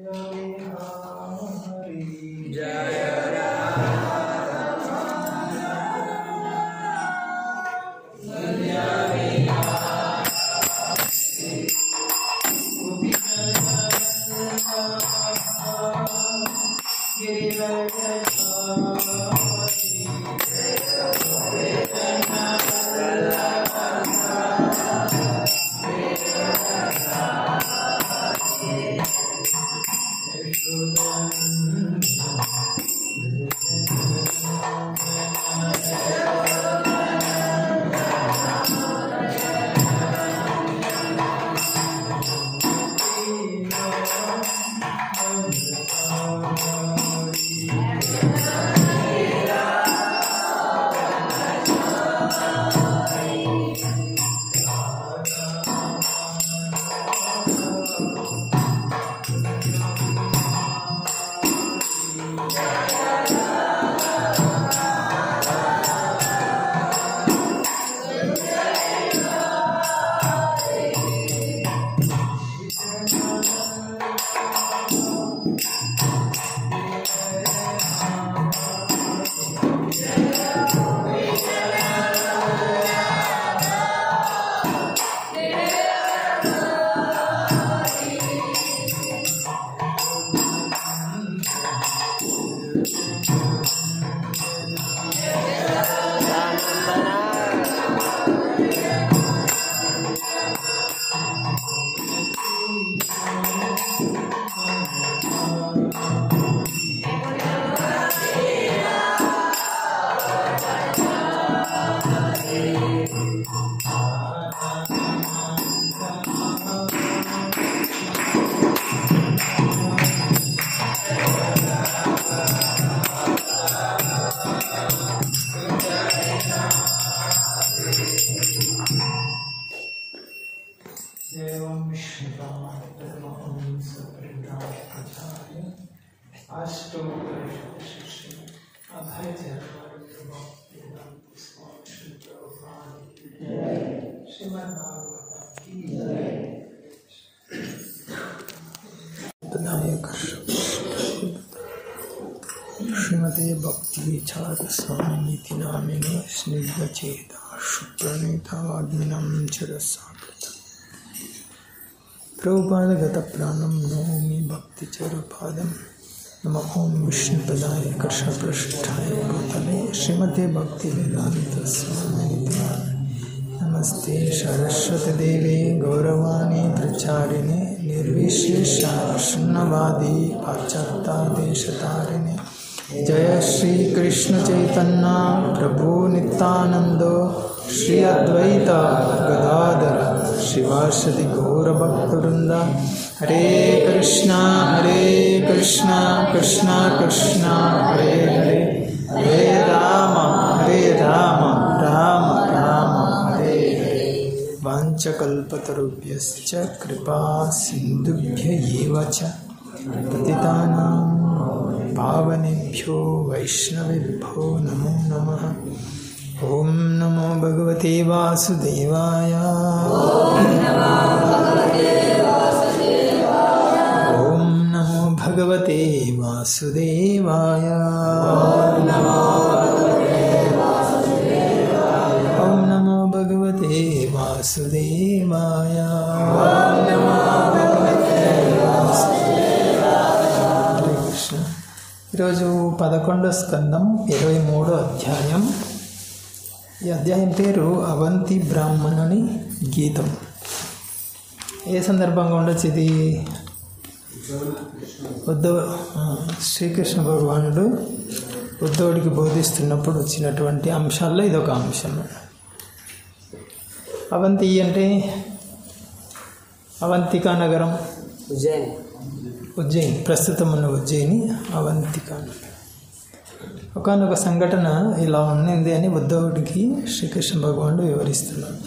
एवं विष्णुपादमहंसपरिणामप्रचार्य अष्टोत्तरशिष्य अभय श्रीमद्भागवत की श्रीमते भक्ति विचार स्वामी नामिने स्निग्धचेता सुप्रणीता वाग्मिनं चिरसाकृत प्रभुपादगत प्राणं नौमि भक्तिचरुपादं नम ॐ विष्णुपदाय कृष्णपृष्ठाय भूतले श्रीमते भक्तिवेदान्तस्वामिनिति नमस्ते सरस्वतीदेवे गौरवाणी प्रचारिणे निर्विशेषशून्यवादी पाश्चात्तादेशतारिणे जय श्री कृष्ण चैतन्य प्रभु नित्यानंद श्री अद्वैत गदाधर शिवासदि गौरभक्तवृंद हरे कृष्णा हरे कृष्णा कृष्णा कृष्णा हरे हरे हरे राम हरे राम राम राम हरे हरे वाञ्छकल्पतरुभ्यश्च कृपा सिन्धुभ्य एव च पतितानां पावनेभ्यो वैष्णवेभ्यो नमो नमः ॐ नमो भगवते वासुदेवाय ॐ नमो भगवते वासुदेवाय ॐ नमो भगवते वासुदेवाय హరే కృష్ణ ఈరోజు పదకొండో స్కందం ఇరవై మూడో అధ్యాయం ఈ అధ్యాయం పేరు అవంతి బ్రాహ్మణుని గీతం ఏ సందర్భంగా ఉండొచ్చు ఇది ఉద్ధవ ఆ, శ్రీకృష్ణ భగవానుడు ఉద్ధవుడికి బోధిస్తున్నప్పుడు వచ్చినటువంటి అంశాల్లో ఇదొక అంశం అవంతి అంటే అవంతికా నగరం ఉజ్జయిన్ ఉజ్జయిన్ ప్రస్తుతం ఉన్న ఉజ్జయిని అవంతిక ఒకనొక సంఘటన ఇలా ఉన్నింది అని ఉద్ధవుడికి శ్రీకృష్ణ భగవానుడు వివరిస్తున్నాడు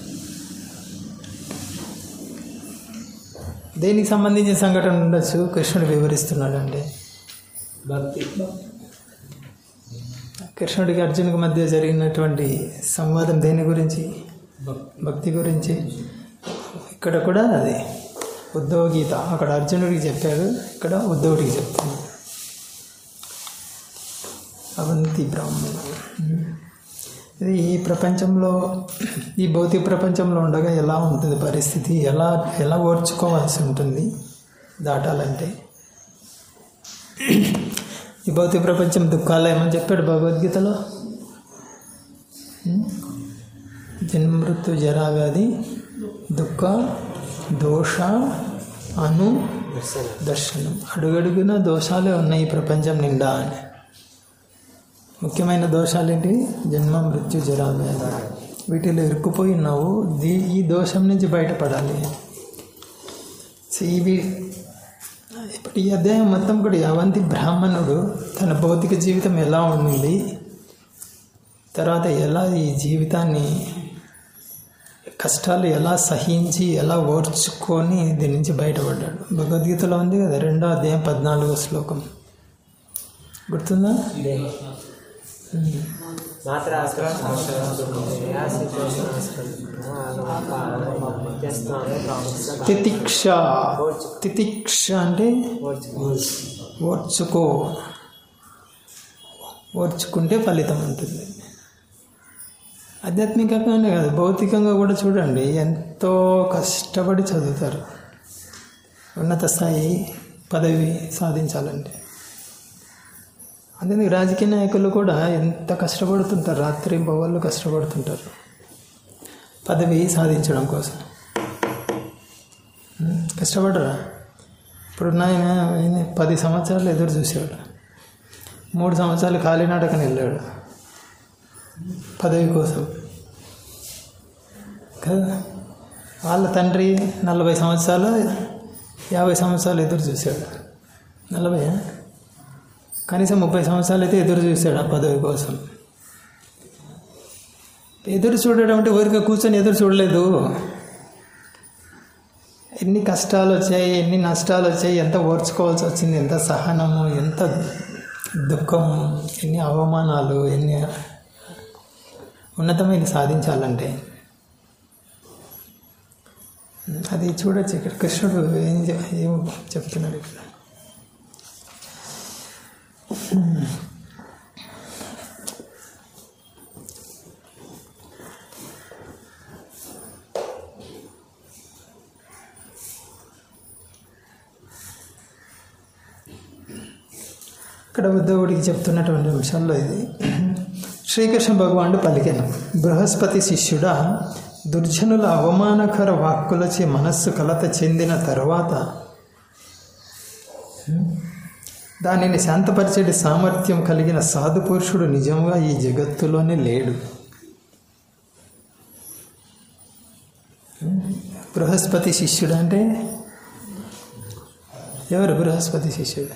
దేనికి సంబంధించిన సంఘటన ఉండొచ్చు కృష్ణుడు వివరిస్తున్నాడంటే భక్తి కృష్ణుడికి అర్జునుడికి మధ్య జరిగినటువంటి సంవాదం దేని గురించి భక్తి భక్తి గురించి ఇక్కడ కూడా అదే ఉద్ధవ గీత అక్కడ అర్జునుడికి చెప్పాడు ఇక్కడ ఉద్ధవుడికి చెప్తున్నాడు అవంతి బ్రాహ్మణ ఇది ఈ ప్రపంచంలో ఈ భౌతిక ప్రపంచంలో ఉండగా ఎలా ఉంటుంది పరిస్థితి ఎలా ఎలా ఓర్చుకోవాల్సి ఉంటుంది దాటాలంటే ఈ భౌతిక ప్రపంచం దుఃఖాలు ఏమని చెప్పాడు భగవద్గీతలో జన్మృత్యు జరావ్యాధి దుఃఖ దోష అను దర్శనం దర్శనం అడుగడుగున దోషాలే ఉన్నాయి ఈ ప్రపంచం నిండా అని ముఖ్యమైన దోషాలు ఏంటి జన్మ మృత్యు జరావ్యాధి వీటిలో ఇరుక్కుపోయి ఉన్నావు దీ ఈ దోషం నుంచి బయటపడాలి సో ఇవి ఇప్పుడు ఈ అధ్యాయం మొత్తం కూడా అవంతి బ్రాహ్మణుడు తన భౌతిక జీవితం ఎలా ఉంది తర్వాత ఎలా ఈ జీవితాన్ని కష్టాలు ఎలా సహించి ఎలా ఓర్చుకొని దీని నుంచి బయటపడ్డాడు భగవద్గీతలో ఉంది కదా రెండో అధ్యాయం పద్నాలుగో శ్లోకం గుర్తుందా మాత్ర తితిక్ష తితిక్ష అంటే ఓర్చుకో ఓర్చుకుంటే ఫలితం ఉంటుంది ఆధ్యాత్మికంగానే కాదు భౌతికంగా కూడా చూడండి ఎంతో కష్టపడి చదువుతారు ఉన్నత స్థాయి పదవి సాధించాలంటే అందుకని రాజకీయ నాయకులు కూడా ఎంత కష్టపడుతుంటారు రాత్రి పగళ్ళు కష్టపడుతుంటారు పదవి సాధించడం కోసం ఉం, కష్టపడరా ఇప్పుడు ఆయన ఆయన పది సంవత్సరాలు ఎదురు చూసాడు మూడు సంవత్సరాలు కాలినాటకని వెళ్ళాడు పదవి కోసం కదా వాళ్ళ తండ్రి నలభై సంవత్సరాలు యాభై సంవత్సరాలు ఎదురు చూశాడు నలభై కనీసం ముప్పై సంవత్సరాలు అయితే ఎదురు చూశాడు ఆ పదవి కోసం ఎదురు చూడడం అంటే ఊరికే కూర్చొని ఎదురు చూడలేదు ఎన్ని కష్టాలు వచ్చాయి ఎన్ని నష్టాలు వచ్చాయి ఎంత ఓర్చుకోవాల్సి వచ్చింది ఎంత సహనము ఎంత దుఃఖము ఎన్ని అవమానాలు ఎన్ని ఉన్నతమైన సాధించాలంటే అది చూడొచ్చు ఇక్కడ కృష్ణుడు ఏం చెప్- ఏం చెప్తున్నాడు ఇక్కడ ఇక్కడ ఉద్ధవుడికి చెప్తున్నటువంటి అంశంలో ఇది శ్రీకృష్ణ భగవానుడు పలికెను బృహస్పతి శిష్యుడా దుర్జనుల అవమానకర వాక్కులచే మనస్సు కలత చెందిన తరువాత దానిని శాంతపరిచేటి సామర్థ్యం కలిగిన సాధు పురుషుడు నిజంగా ఈ జగత్తులోనే లేడు బృహస్పతి శిష్యుడు అంటే ఎవరు బృహస్పతి శిష్యుడు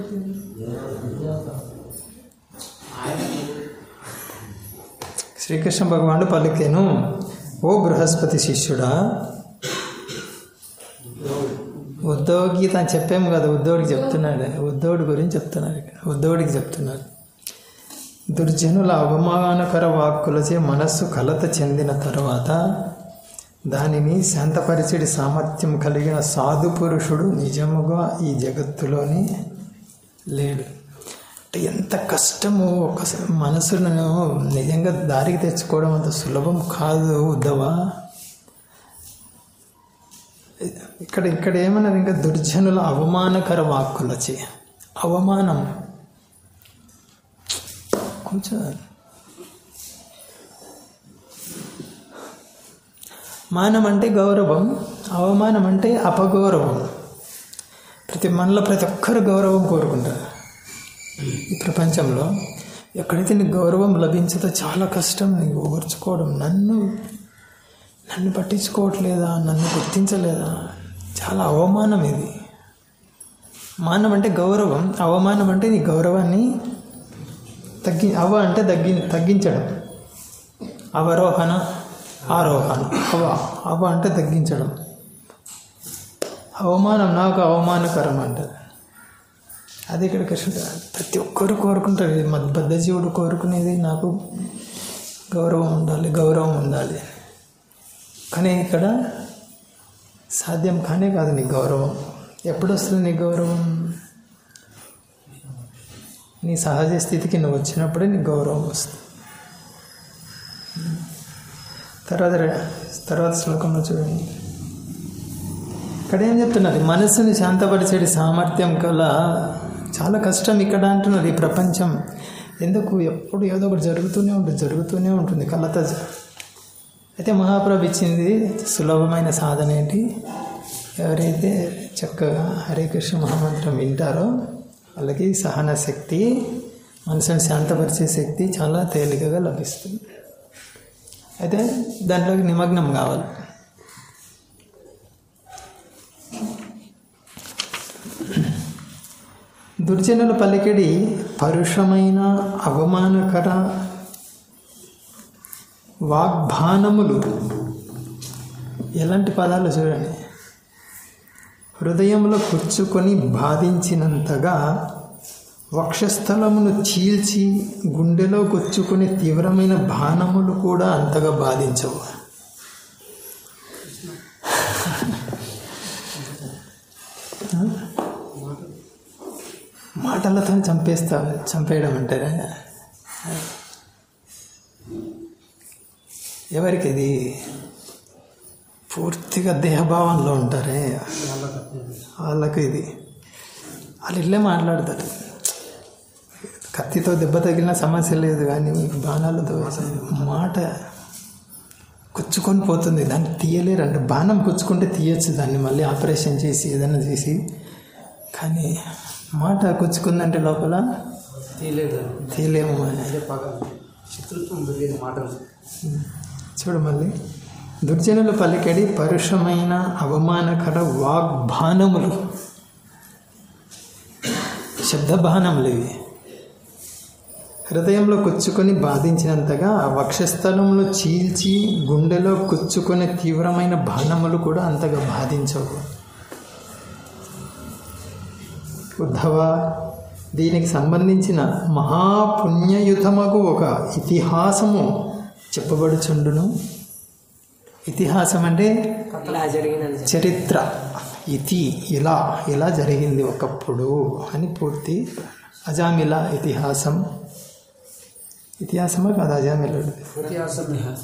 శ్రీకృష్ణ భగవానుడు పలికెను ఓ బృహస్పతి శిష్యుడా ఉద్ధవ గీత అని చెప్పాము కదా ఉద్ధవుడికి చెప్తున్నాడు ఉద్ధవుడి గురించి చెప్తున్నాడు ఇక్కడ ఉద్ధవుడికి చెప్తున్నాడు దుర్జనుల అవమానకర వాక్కులచే మనస్సు కలత చెందిన తర్వాత దానిని శాంతపరిచేటి సామర్థ్యం కలిగిన సాధు పురుషుడు నిజముగా ఈ జగత్తులోని లేడు అంటే ఎంత కష్టము ఒక మనసును నిజంగా దారికి తెచ్చుకోవడం అంత సులభం కాదు ఉద్దవా ఇక్కడ ఇక్కడ ఏమన్నారు ఇంకా దుర్జనుల అవమానకర వాక్కులచే అవమానం కూర్చో మానం అంటే గౌరవం అవమానం అంటే అపగౌరవం ప్రతి మనలో ప్రతి ఒక్కరు గౌరవం కోరుకుంటారు ఈ ప్రపంచంలో ఎక్కడైతే నీకు గౌరవం లభించదో చాలా కష్టం నీకు ఓర్చుకోవడం నన్ను నన్ను పట్టించుకోవట్లేదా నన్ను గుర్తించలేదా చాలా అవమానం ఇది మానం అంటే గౌరవం అవమానం అంటే నీ గౌరవాన్ని తగ్గి అవ అంటే తగ్గి తగ్గించడం అవరోహణ ఆరోహణ అవ అవ అంటే తగ్గించడం అవమానం నాకు అవమానకరం అంటారు అది ఇక్కడ కృష్ణుడు ప్రతి ఒక్కరు కోరుకుంటారు ఇది మద్ బద్ధజీవుడు కోరుకునేది నాకు గౌరవం ఉండాలి గౌరవం ఉండాలి కానీ ఇక్కడ సాధ్యం కానే కాదు నీ గౌరవం ఎప్పుడు వస్తుంది నీ గౌరవం నీ సహజ స్థితికి నువ్వు వచ్చినప్పుడే నీ గౌరవం వస్తుంది తర్వాత రే- తర్వాత శ్లోకంలో చూడండి ఇక్కడ ఏం చెప్తున్నది మనస్సుని శాంతపరిచేటి సామర్థ్యం కల చాలా కష్టం ఇక్కడ అంటున్నది ఈ ప్రపంచం ఎందుకు ఎప్పుడు ఏదో ఒకటి జరుగుతూనే ఉంటుంది జరుగుతూనే ఉంటుంది కలత అయితే మహాప్రభు ఇచ్చింది సులభమైన సాధన ఏంటి ఎవరైతే చక్కగా హరే కృష్ణ మహామంత్రం వింటారో వాళ్ళకి సహన శక్తి మనసుని శాంతపరిచే శక్తి చాలా తేలికగా లభిస్తుంది అయితే దాంట్లోకి నిమగ్నం కావాలి దుర్జనుల పలికిడి పరుషమైన అవమానకర వాగ్బాణములు ఎలాంటి పదాలు చూడండి హృదయంలో కూర్చుకొని బాధించినంతగా వక్షస్థలమును చీల్చి గుండెలో కూర్చుకుని తీవ్రమైన బాణములు కూడా అంతగా బాధించవు మాటలతో చంపేస్తా చంపేయడం అంటారా ఎవరికి ఇది పూర్తిగా దేహభావంలో ఉంటారే వాళ్ళకి ఇది వాళ్ళు ఇల్లే మాట్లాడతారు కత్తితో దెబ్బ తగిలిన సమస్య లేదు కానీ బాణాలతో మాట కుచ్చుకొని పోతుంది దాన్ని తీయలేరు అంటే బాణం కుచ్చుకుంటే తీయచ్చు దాన్ని మళ్ళీ ఆపరేషన్ చేసి ఏదైనా చేసి కానీ మాట కుచ్చుకుందంటే లోపల తీయలేదు తీయలేము అని అదే పగ శత్రుత్వం పెరిగేది మాటలు చూడు మళ్ళీ దుర్జనుల పలికెడి పరుషమైన అవమానకర వాగ్బాణములు శబ్దబాణములు ఇవి హృదయంలో కుచ్చుకొని బాధించినంతగా ఆ వక్షస్థలంలో చీల్చి గుండెలో కుచ్చుకునే తీవ్రమైన బాణములు కూడా అంతగా బాధించవు ఉద్ధవ దీనికి సంబంధించిన మహాపుణ్యయుతమగు ఒక ఇతిహాసము చెప్పబడుచుండును ఇతిహాసం అంటే ఇలా జరిగినది చరిత్ర ఇతి ఇలా ఇలా జరిగింది ఒకప్పుడు అని పూర్తి అజామిల ఇతిహాసం ఇతిహాసమా కాదు అజామిలుడు ఇతిహాసం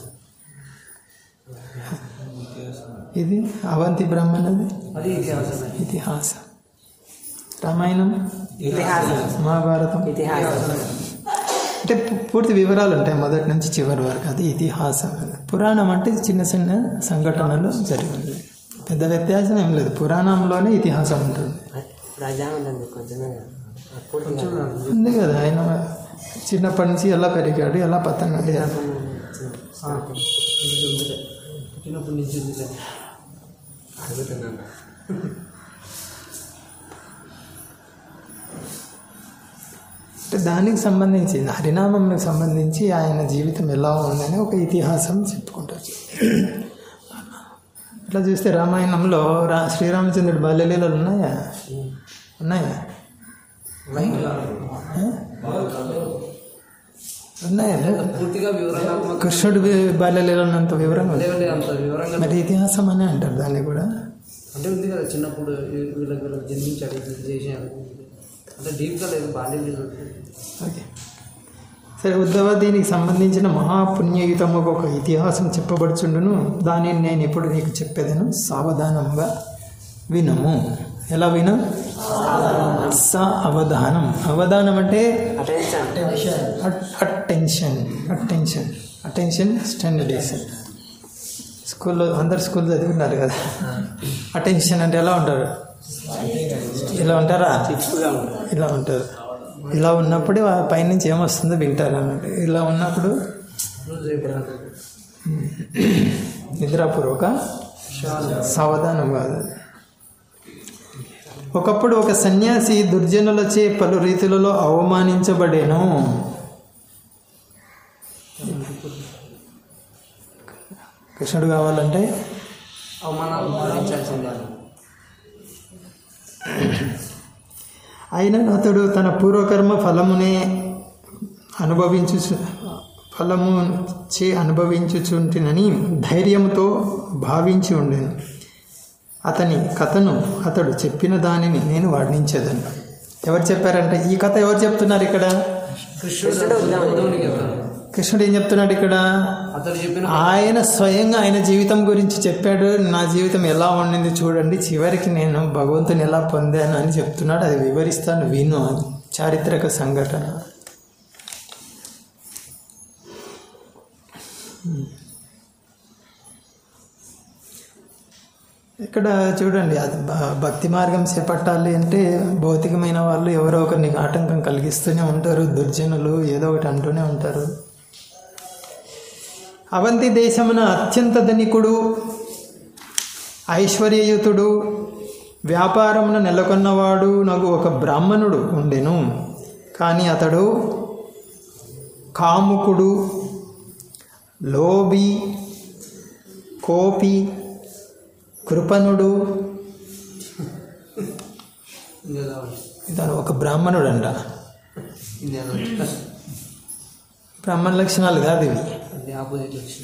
ఇది అవంతి బ్రహ్మణది అది ఇతిహాసమే ఇతిహాసం రామాయణం ఇతిహాసం మహాభారతం ఇతిహాసం అంటే పు- పూర్తి వివరాలు ఉంటాయి మొదటి నుంచి చివరి వరకు అది ఇతిహాసం పురాణం అంటే చిన్న చిన్న సంఘటనలు జరిగింది పెద్ద వ్యత్యాసం ఏం లేదు పురాణంలోనే ఇతిహాసం ఉంటుంది ప్రజా ఉంటుంది కొంచెమే కదా. అప్పుడు ఉంది కదా ఆయన చిన్నప్పటి నుంచి ఎలా పెరిగాడు ఎలా పతంగాడు పుట్టినప్పటి నుంచి ఉందిలే. అడుగుతున్నాను అంటే దానికి సంబంధించి హరినామంకి సంబంధించి ఆయన జీవితం ఎలా ఉందని ఒక ఇతిహాసం చెప్పుకుంటారు ఇట్లా చూస్తే రామాయణంలో రా శ్రీరామచంద్రుడి బాల్యలీలలు ఉన్నాయా ఉన్నాయా ఆ? ఉన్నాయా పూర్తిగా వివరణాత్మక కృష్ణుడి బాల్యలీలనంత వివరంగా ఉంది. లేదంటే అంత వివరంగా మరి ఇతిహాసం అని అంటారు దాన్ని కూడా అంటే ఉంది కదా చిన్నప్పుడు వీ- వీళ్ళకి వీళ్ళకి జన్మించాడు ఇది చేశాడు అంటే డీప్గా లేదు బాల్యం లేదు ఓకే సరే ఉద్ధవ దీనికి సంబంధించిన మహాపుణ్యయుతము ఒక ఇతిహాసం చెప్పబడుచుండును దానిని నేను ఇప్పుడు నీకు చెప్పేదను సావధానంగా వినము ఎలా విను స అవధానం అవధానం అంటే అటెన్షన్ అటెన్షన్ అటెన్షన్ స్టాండర్డైజేషన్ స్కూల్లో అందరు స్కూల్ చదివినారు కదా అటెన్షన్ అంటే ఎలా ఉంటారు ఇలా ఉంటారా ఇలా ఉంటారు ఇలా ఉన్నప్పుడు ఆ పైనుంచి ఏమొస్తుందో వింటారు అన్నట్టు ఇలా ఉన్నప్పుడు నిద్రాపూర్వక సావధానం కాదు ఒకప్పుడు ఒక సన్యాసి దుర్జనులచే పలు రీతులలో అవమానించబడేను కృష్ణుడు కావాలంటే అవమానాలు భరించాల్సిందే అయినా అతడు తన పూర్వకర్మ ఫలమునే అనుభవించు ఫలము చే అనుభవించుచుంటినని ధైర్యంతో భావించి ఉండేను అతని కథను అతడు చెప్పిన దానిని నేను వర్ణించేదను ఎవరు చెప్పారంటే ఈ కథ ఎవరు చెప్తున్నారు ఇక్కడ కృష్ణుడు ఉద్ధవునికి చెప్తాను కృష్ణుడు ఏం చెప్తున్నాడు ఇక్కడ అతడు చెప్పిన ఆయన స్వయంగా ఆయన జీవితం గురించి చెప్పాడు నా జీవితం ఎలా ఉండింది చూడండి చివరికి నేను భగవంతుని ఎలా పొందాను అని చెప్తున్నాడు అది వివరిస్తాను విను అని చారిత్రక సంఘటన ఇక్కడ చూడండి అది భ- భక్తి మార్గం చేపట్టాలి అంటే భౌతికమైన వాళ్ళు ఎవరో ఒకరిని ఆటంకం కలిగిస్తూనే ఉంటారు దుర్జనులు ఏదో ఒకటి అంటూనే ఉంటారు అవంతి దేశమున అత్యంత ధనికుడు ఐశ్వర్యయుతుడు వ్యాపారమున నెలకొన్నవాడు నాకు ఒక బ్రాహ్మణుడు ఉండెను కానీ అతడు కాముకుడు లోబి కోపి కృపణుడు ఇండియాలో ఇతను ఒక బ్రాహ్మణుడు అంట ఇండియాలో బ్రాహ్మణ లక్షణాలు కాదు ఇవి అది ఆపోజిట్ వచ్చింది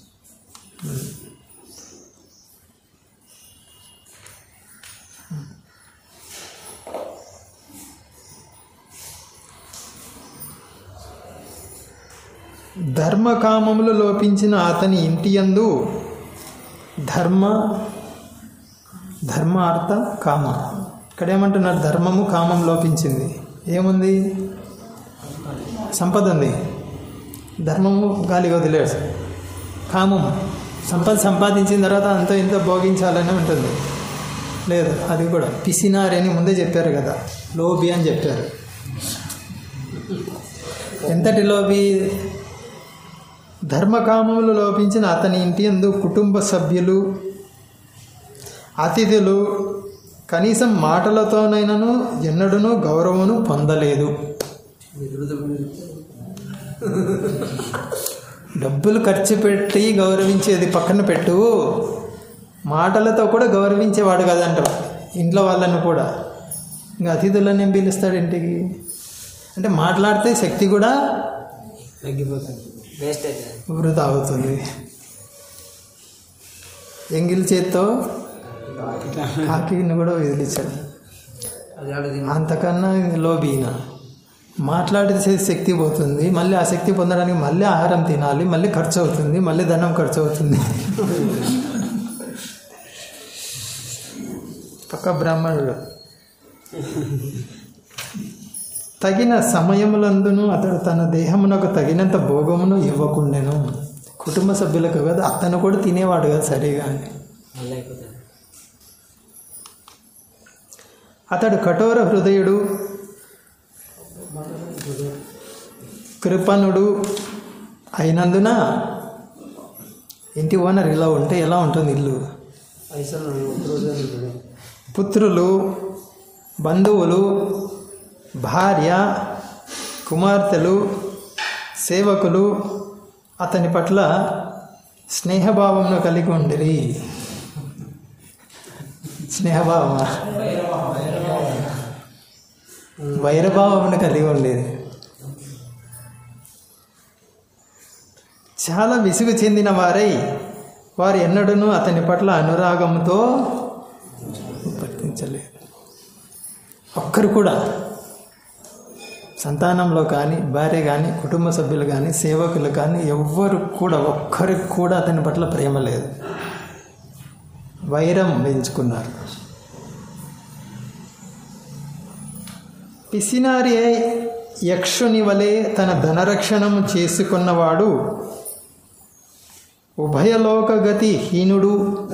ధర్మకామములు లోపించిన అతని ఇంటి యందు ధర్మ ధర్మ అర్థ కామ ఇక్కడ ఏమంటున్నారు ధర్మము కామం లోపించింది ఏముంది సంపద ఉంది ధర్మము గాలిగా వదిలేడు కామం సంపద సంపాదించిన తర్వాత అంతో ఇంతో భోగించాలని ఉంటుంది లేదు అది కూడా పిసినారి అని ముందే చెప్పారు కదా లోబి అని చెప్పారు ఎంతటి లోబి ధర్మకామములు లోపించిన అతని ఇంటి యందు కుటుంబ సభ్యులు అతిథులు కనీసం మాటలతోనైనను ఎన్నడూనూ గౌరవమును పొందలేదు డబ్బులు ఖర్చు పెట్టి గౌరవించేది పక్కన పెట్టు మాటలతో కూడా గౌరవించేవాడు కదంట ఇంట్లో వాళ్ళని కూడా ఇంకా అతిథులను ఏం పిలుస్తాడు ఇంటికి అంటే మాట్లాడితే శక్తి కూడా తగ్గిపోతుంది వేస్ట్ అవుతుంది వృధా అవుతుంది ఎంగిల్ చేత్తో కాకిని కూడా వదిలించాడు అది ఆడది అంతకన్నా లోబీన మాట్లాడితే శక్తి పోతుంది మళ్ళీ ఆ శక్తి పొందడానికి మళ్ళీ ఆహారం తినాలి మళ్ళీ ఖర్చు అవుతుంది మళ్ళీ ధనం ఖర్చు అవుతుంది పక్క బ్రాహ్మణుడు తగిన సమయములందును అతడు తన దేహమునకు తగినంత భోగమును ఇవ్వకుండెను కుటుంబ సభ్యులకు కదా అతను కూడా తినేవాడు కదా సరిగా అని మళ్ళీ అయిపోతుంది అతడు కఠోర హృదయుడు కృపణుడు అయినందున ఇంటి ఓనర్ ఇలా ఉంటే ఎలా ఉంటుంది ఇల్లు పైసలు ఒక రోజు ఉంటుంది పుత్రులు బంధువులు భార్య కుమార్తెలు సేవకులు అతని పట్ల స్నేహభావమును కలిగి ఉండిరి స్నేహభావమా వైరభావమును కలిగి ఉండేది చాలా విసుగు చెందిన వారై వారు ఎన్నడూనూ అతని పట్ల అనురాగంతో వర్తించలేదు ఒక్కరు కూడా సంతానంలో కానీ భార్య కానీ కుటుంబ సభ్యులు కానీ సేవకులు కానీ ఎవ్వరు కూడా ఒక్కరికి కూడా అతని పట్ల ప్రేమ లేదు వైరం పెంచుకున్నారు పిసినారి అయి యక్షుని వలె తన ధనరక్షణము చేసుకున్నవాడు ఉభయలోకగతి హీనుడు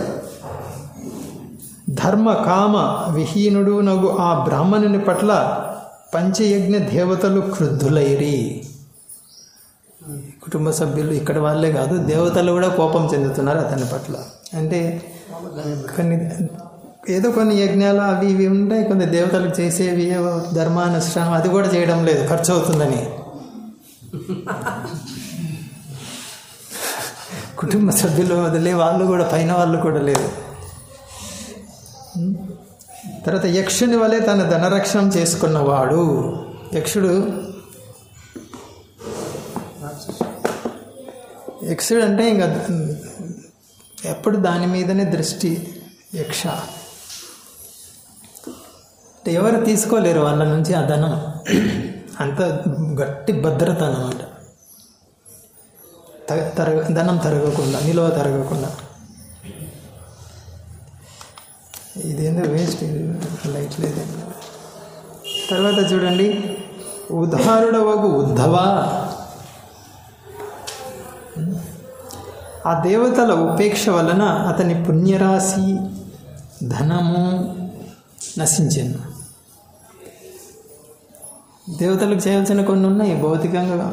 ధర్మ కామ విహీనుడు నగు ఆ బ్రాహ్మణుని పట్ల పంచయజ్ఞ దేవతలు క్రుద్ధులైరి కుటుంబ సభ్యులు ఇక్కడ వాళ్ళే కాదు దేవతలు కూడా కోపం చెందుతున్నారు అతని పట్ల అంటే కొన్ని ఏదో కొన్ని యజ్ఞాలు అవి ఇవి ఉంటాయి కొన్ని దేవతలకు చేసేవి ఏవో ధర్మానుష్ఠానం అది కూడా చేయడం లేదు ఖర్చు అవుతుందని కుటుంబ సభ్యులు వదిలే వాళ్ళు కూడా పైన వాళ్ళు కూడా లేదు తర్వాత యక్షుని వలె తన ధనరక్షణం చేసుకున్నవాడు యక్షుడు యక్షుడు అంటే ఇంకా ఎప్పుడు దాని మీదనే దృష్టి యక్ష అంటే ఎవరు తీసుకోలేరు వాళ్ళ నుంచి ఆ ధనం అంత గట్టి భద్రత అన్నమాట త- తరగ ధనం తరగకుండా నిల్వ తరగకుండా ఇదేందో వేస్ట్ ఇది లైట్ లేదు తర్వాత చూడండి ఉదాహరుడవగు ఉద్ధవా ఆ దేవతల ఉపేక్ష వలన అతని పుణ్యరాశి ధనము నశించాను దేవతలకు చేయాల్సిన కొన్ని ఉన్నాయి భౌతికంగా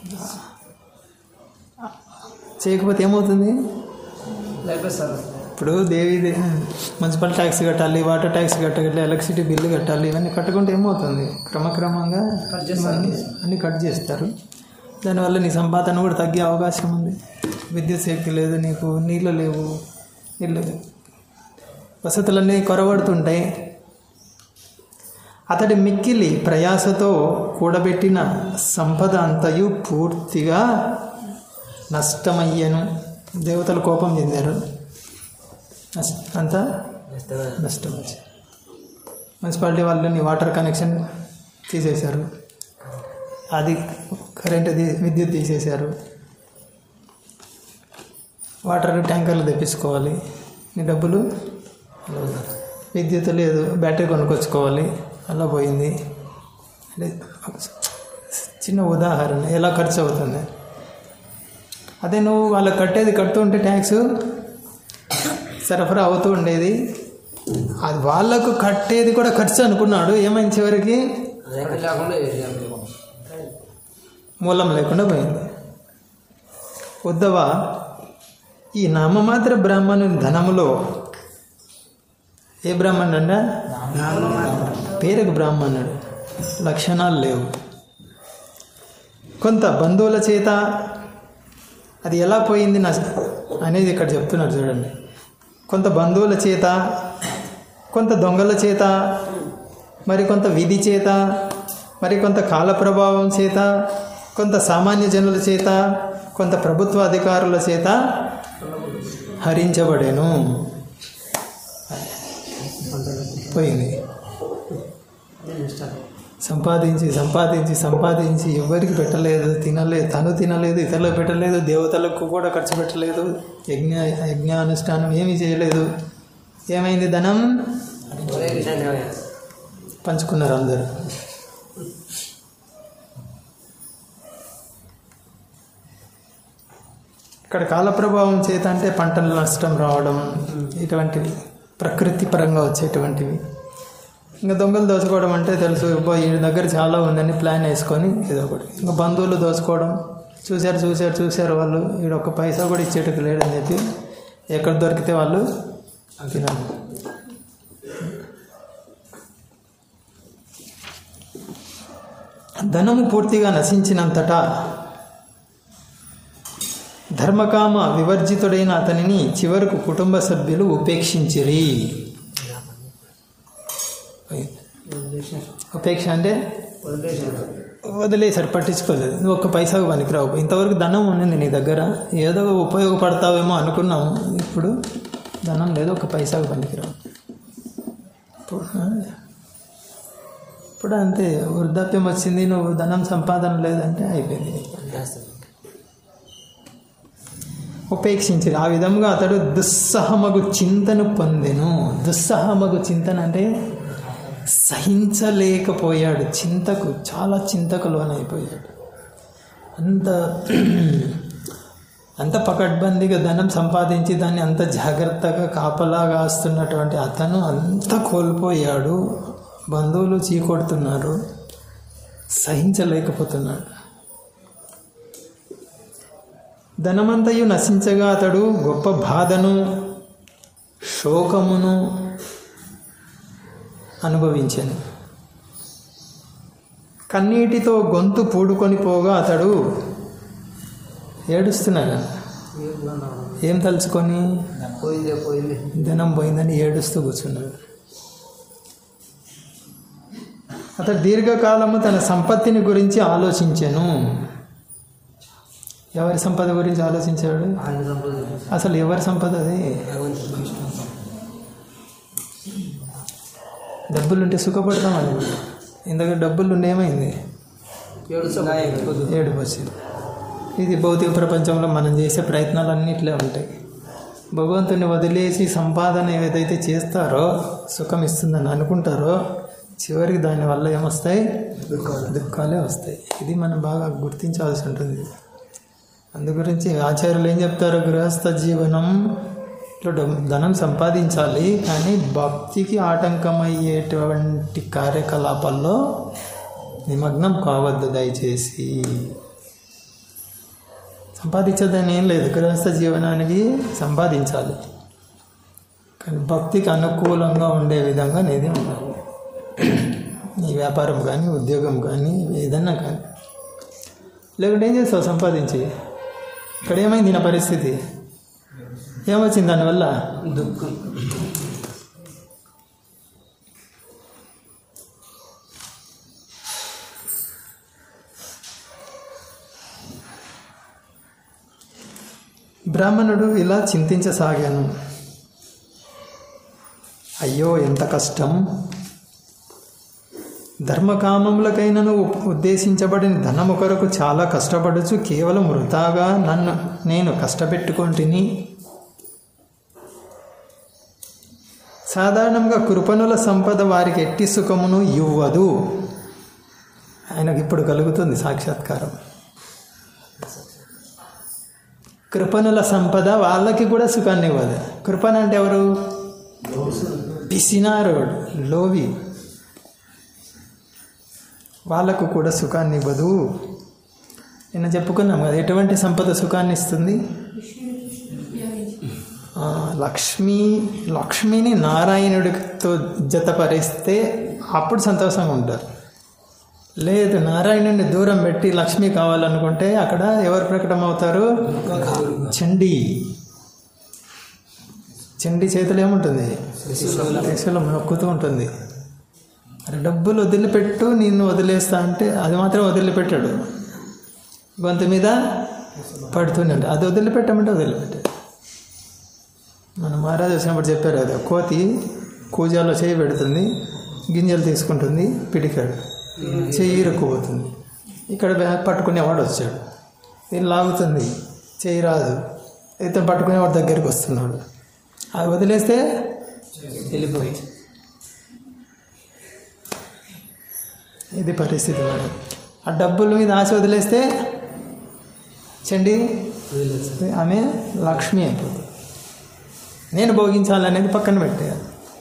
చేయకపోతే ఏమవుతుంది లేకపోతే సార్ ఇప్పుడు దేవి దే- మున్సిపల్ ట్యాక్స్ కట్టాలి వాటర్ ట్యాక్స్ కట్టాలి ఎలక్ట్రిసిటీ బిల్లు కట్టాలి ఇవన్నీ కట్టుకుంటే ఏమవుతుంది క్రమక్రమంగా కట్ చేస్తారు. ఇవన్నీ అన్నీ కట్ చేస్తారు దానివల్ల నీ సంపాదన కూడా తగ్గే అవకాశం ఉంది విద్యుత్ శక్తి లేదు నీకు నీళ్ళు లేవు నీళ్ళు వసతులన్నీ కొరబడుతుంటాయి అతడి మిక్కిలి ప్రయాసతో కూడబెట్టిన సంపద అంతయు పూర్తిగా నష్టమయ్యను దేవతలు కోపం చెందారు నష్ట అంతా నష్టం వచ్చింది మున్సిపాలిటీ వాళ్ళు నీ వాటర్ కనెక్షన్ తీసేశారు అది కరెంట్ తీ- విద్యుత్ తీసేశారు వాటర్ ట్యాంకర్లు తెప్పించుకోవాలి నీ డబ్బులు విద్యుత్ లేదు బ్యాటరీ కొనుక్కొచ్చుకోవాలి అలా పోయింది అంటే చిన్న ఉదాహరణ ఎలా ఖర్చు అవుతుంది అదే నువ్వు వాళ్ళకి కట్టేది కడుతూ ఉంటే ట్యాక్స్ సరఫరా అవుతూ ఉండేది అది వాళ్ళకు కట్టేది కూడా ఖర్చు అనుకున్నాడు ఏమైంది చివరికి అది లేకుండా చేసేయాలి. మూలం లేకుండా పోయింది ఉద్దవ ఈ నామమాత్ర బ్రాహ్మణుని ధనములో ఏ బ్రాహ్మణుడు అంట పేరుకు బ్రాహ్మణుడు లక్షణాలు లేవు కొంత బంధువుల చేత అది ఎలా పోయింది నా అనేది ఇక్కడ చెప్తున్నారు చూడండి కొంత బంధువుల చేత కొంత దొంగల చేత మరి కొంత విధి చేత మరి కొంత కాల ప్రభావం చేత కొంత సామాన్య జనుల చేత కొంత ప్రభుత్వ అధికారుల చేత హరించబడేను పోయింది నేను ఇస్తాను సంపాదించి సంపాదించి సంపాదించి ఎవరికి పెట్టలేదు తినలేదు తను తినలేదు ఇతరులకు పెట్టలేదు దేవతలకు కూడా ఖర్చు పెట్టలేదు యజ్ఞ యజ్ఞానుష్ఠానం ఏమీ చేయలేదు ఏమైంది ధనం ఒరే కిషన్ దేవయ్య. పంచుకున్నారు అందరూ ఇక్కడ కాలప్రభావం చేత అంటే పంటల నష్టం రావడం ఇటువంటివి ప్రకృతి పరంగా వచ్చేటువంటివి ఇంకా దొంగలు దోచుకోవడం అంటే తెలుసు అబ్బా ఈ దగ్గర చాలా ఉందని ప్లాన్ వేసుకొని ఏదో ఒకటి ఇంకా బంధువులు దోచుకోవడం చూశారు చూశారు చూశారు వాళ్ళు ఈడ ఒక్క పైసా కూడా ఇచ్చేటట్టు లేడని చెప్పి ఎక్కడ దొరికితే వాళ్ళు తినాలి ధనము పూర్తిగా నశించినంతటా ధర్మకామ వివర్జితుడైన అతనిని చివరకు కుటుంబ సభ్యులు ఉపేక్షించిరి వదిలేసాను. ఉపేక్ష అంటే వదిలేసాను. వదిలేసారు పట్టించుకోలేదు నువ్వు ఒక్క పైసాకు పనికిరావు ఇంతవరకు ధనం ఉండింది నీ దగ్గర ఏదో ఉపయోగపడతావేమో అనుకున్నాము ఇప్పుడు ధనం లేదు ఒక పైసాకు పనికిరావు ఇప్పుడు ఆ, ఇప్పుడు అంతే వృద్ధాప్యం వచ్చింది నువ్వు ధనం సంపాదన లేదంటే అయిపోయింది వదిలేస్తాను. ఉపేక్షించారు ఆ విధంగా అతడు దుస్సహమగు చింతను పొందెను దుస్సహమగు చింతన అంటే సహించలేకపోయాడు చింతకు చాలా చింతకు లోనైపోయాడు అంత అంత పకడ్బందీగా ధనం సంపాదించి దాన్ని అంత జాగ్రత్తగా కాపలా కాస్తున్నటువంటి అతను అంత కోల్పోయాడు బంధువులు చీకొడుతున్నారు సహించలేకపోతున్నాడు ధనమంతయు నశించగా అతడు గొప్ప బాధను శోకమును అనుభవించాను కన్నీటితో గొంతు పూడుకొని పోగా అతడు ఏడుస్తున్నాడు మీరు కూడా రావడం. ఏం తలుచుకొని పోయిందే పోయింది ధనం పోయిందని ఏడుస్తూ కూర్చున్నాడు అతడు దీర్ఘకాలము తన సంపత్తిని గురించి ఆలోచించాను ఎవరి సంపద గురించి ఆలోచించాడు ఆయన సంపాదించారు అసలు ఎవరి సంపద అది భగవంతుడు ఇష్టం. డబ్బులుంటే సుఖపడతామని ఇందాక డబ్బులు ఉండి ఏమైంది ఏడు ఏడుపు వచ్చింది ఇది భౌతిక ప్రపంచంలో మనం చేసే ప్రయత్నాలన్నీ ఇట్లే ఉంటాయి భగవంతుని వదిలేసి సంపాదన ఏదైతే చేస్తారో సుఖం ఇస్తుందని అనుకుంటారో చివరికి దానివల్ల ఏమొస్తాయి దుఃఖాలే వస్తాయి ఇది మనం బాగా గుర్తించాల్సి ఉంటుంది అందు గురించి ఆచార్యులు ఏం చెప్తారు గృహస్థ జీవనం లో డబ్బు- ధనం సంపాదించాలి కానీ భక్తికి ఆటంకమయ్యేటువంటి కార్యకలాపాల్లో నిమగ్నం కావద్దు దయచేసి సంపాదించదని ఏం లేదు గృహస్థ జీవనానికి సంపాదించాలి కానీ భక్తికి అనుకూలంగా ఉండే విధంగా నేది ఉండాలి ఈ వ్యాపారం కానీ ఉద్యోగం కానీ ఏదన్నా కానీ లేకుంటే ఏం చేస్తావు సంపాదించి ఇక్కడ ఏమైంది నా పరిస్థితి ఏమొచ్చింది దానివల్ల దుఃఖం బ్రాహ్మణుడు ఇలా చింతించసాగాను అయ్యో ఎంత కష్టం ధర్మకామములకైనను ఉద్దేశించబడిన ధనము కొరకు చాలా కష్టపడచ్చు కేవలం వృధాగా నన్ను నేను కష్టపెట్టుకొంటిని సాధారణంగా కృపణుల సంపద వారికి ఎట్టి సుఖమును ఇవ్వదు ఆయనకు ఇప్పుడు కలుగుతుంది సాక్షాత్కారం కృపణుల సంపద వాళ్ళకి కూడా సుఖాన్ని ఇవ్వదు కృపణ అంటే ఎవరు పిసినారోడు లోవి వాళ్ళకు కూడా సుఖాన్ని ఇవ్వదు నిన్న చెప్పుకున్నాం కదా ఎటువంటి సంపద సుఖాన్ని ఇస్తుంది ఆ, లక్ష్మి లక్ష్మిని నారాయణుడితో జతపరిస్తే అప్పుడు సంతోషంగా ఉంటారు లేదు నారాయణుడిని దూరం పెట్టి లక్ష్మి కావాలనుకుంటే అక్కడ ఎవరు ప్రకటన అవుతారు చండీ చండీ చేతులు ఏముంటుంది శిశువులు మొక్కుతూ ఉంటుంది అరే డబ్బులు వదిలిపెట్టు నిన్ను వదిలేస్తా అంటే అది మాత్రం వదిలిపెట్టాడు గొంతు మీద పడుతూనే ఉంటాడు అది వదిలిపెట్టమంటే వదిలిపెట్టాడు మన మహారాజు వచ్చినప్పుడు చెప్పారు కదా కోతి కూజాలో చేయి పెడుతుంది గింజలు తీసుకుంటుంది పిడికాడు చెయ్యి ఇరుక్కుపోతుంది ఇక్కడ బ్యాగ్ పట్టుకునేవాడు వచ్చాడు దీన్ని లాగుతుంది చెయ్యి రాదు ఇతను పట్టుకునేవాడు దగ్గరికి వస్తున్నాడు అది వదిలేస్తే వెళ్ళిపోయి ఇది పరిస్థితి మేడం ఆ డబ్బుల మీద ఆశ వదిలేస్తే చండి ఆమె లక్ష్మి అయిపోతుంది నేను భోగించాలనేది పక్కన పెట్టేయాలి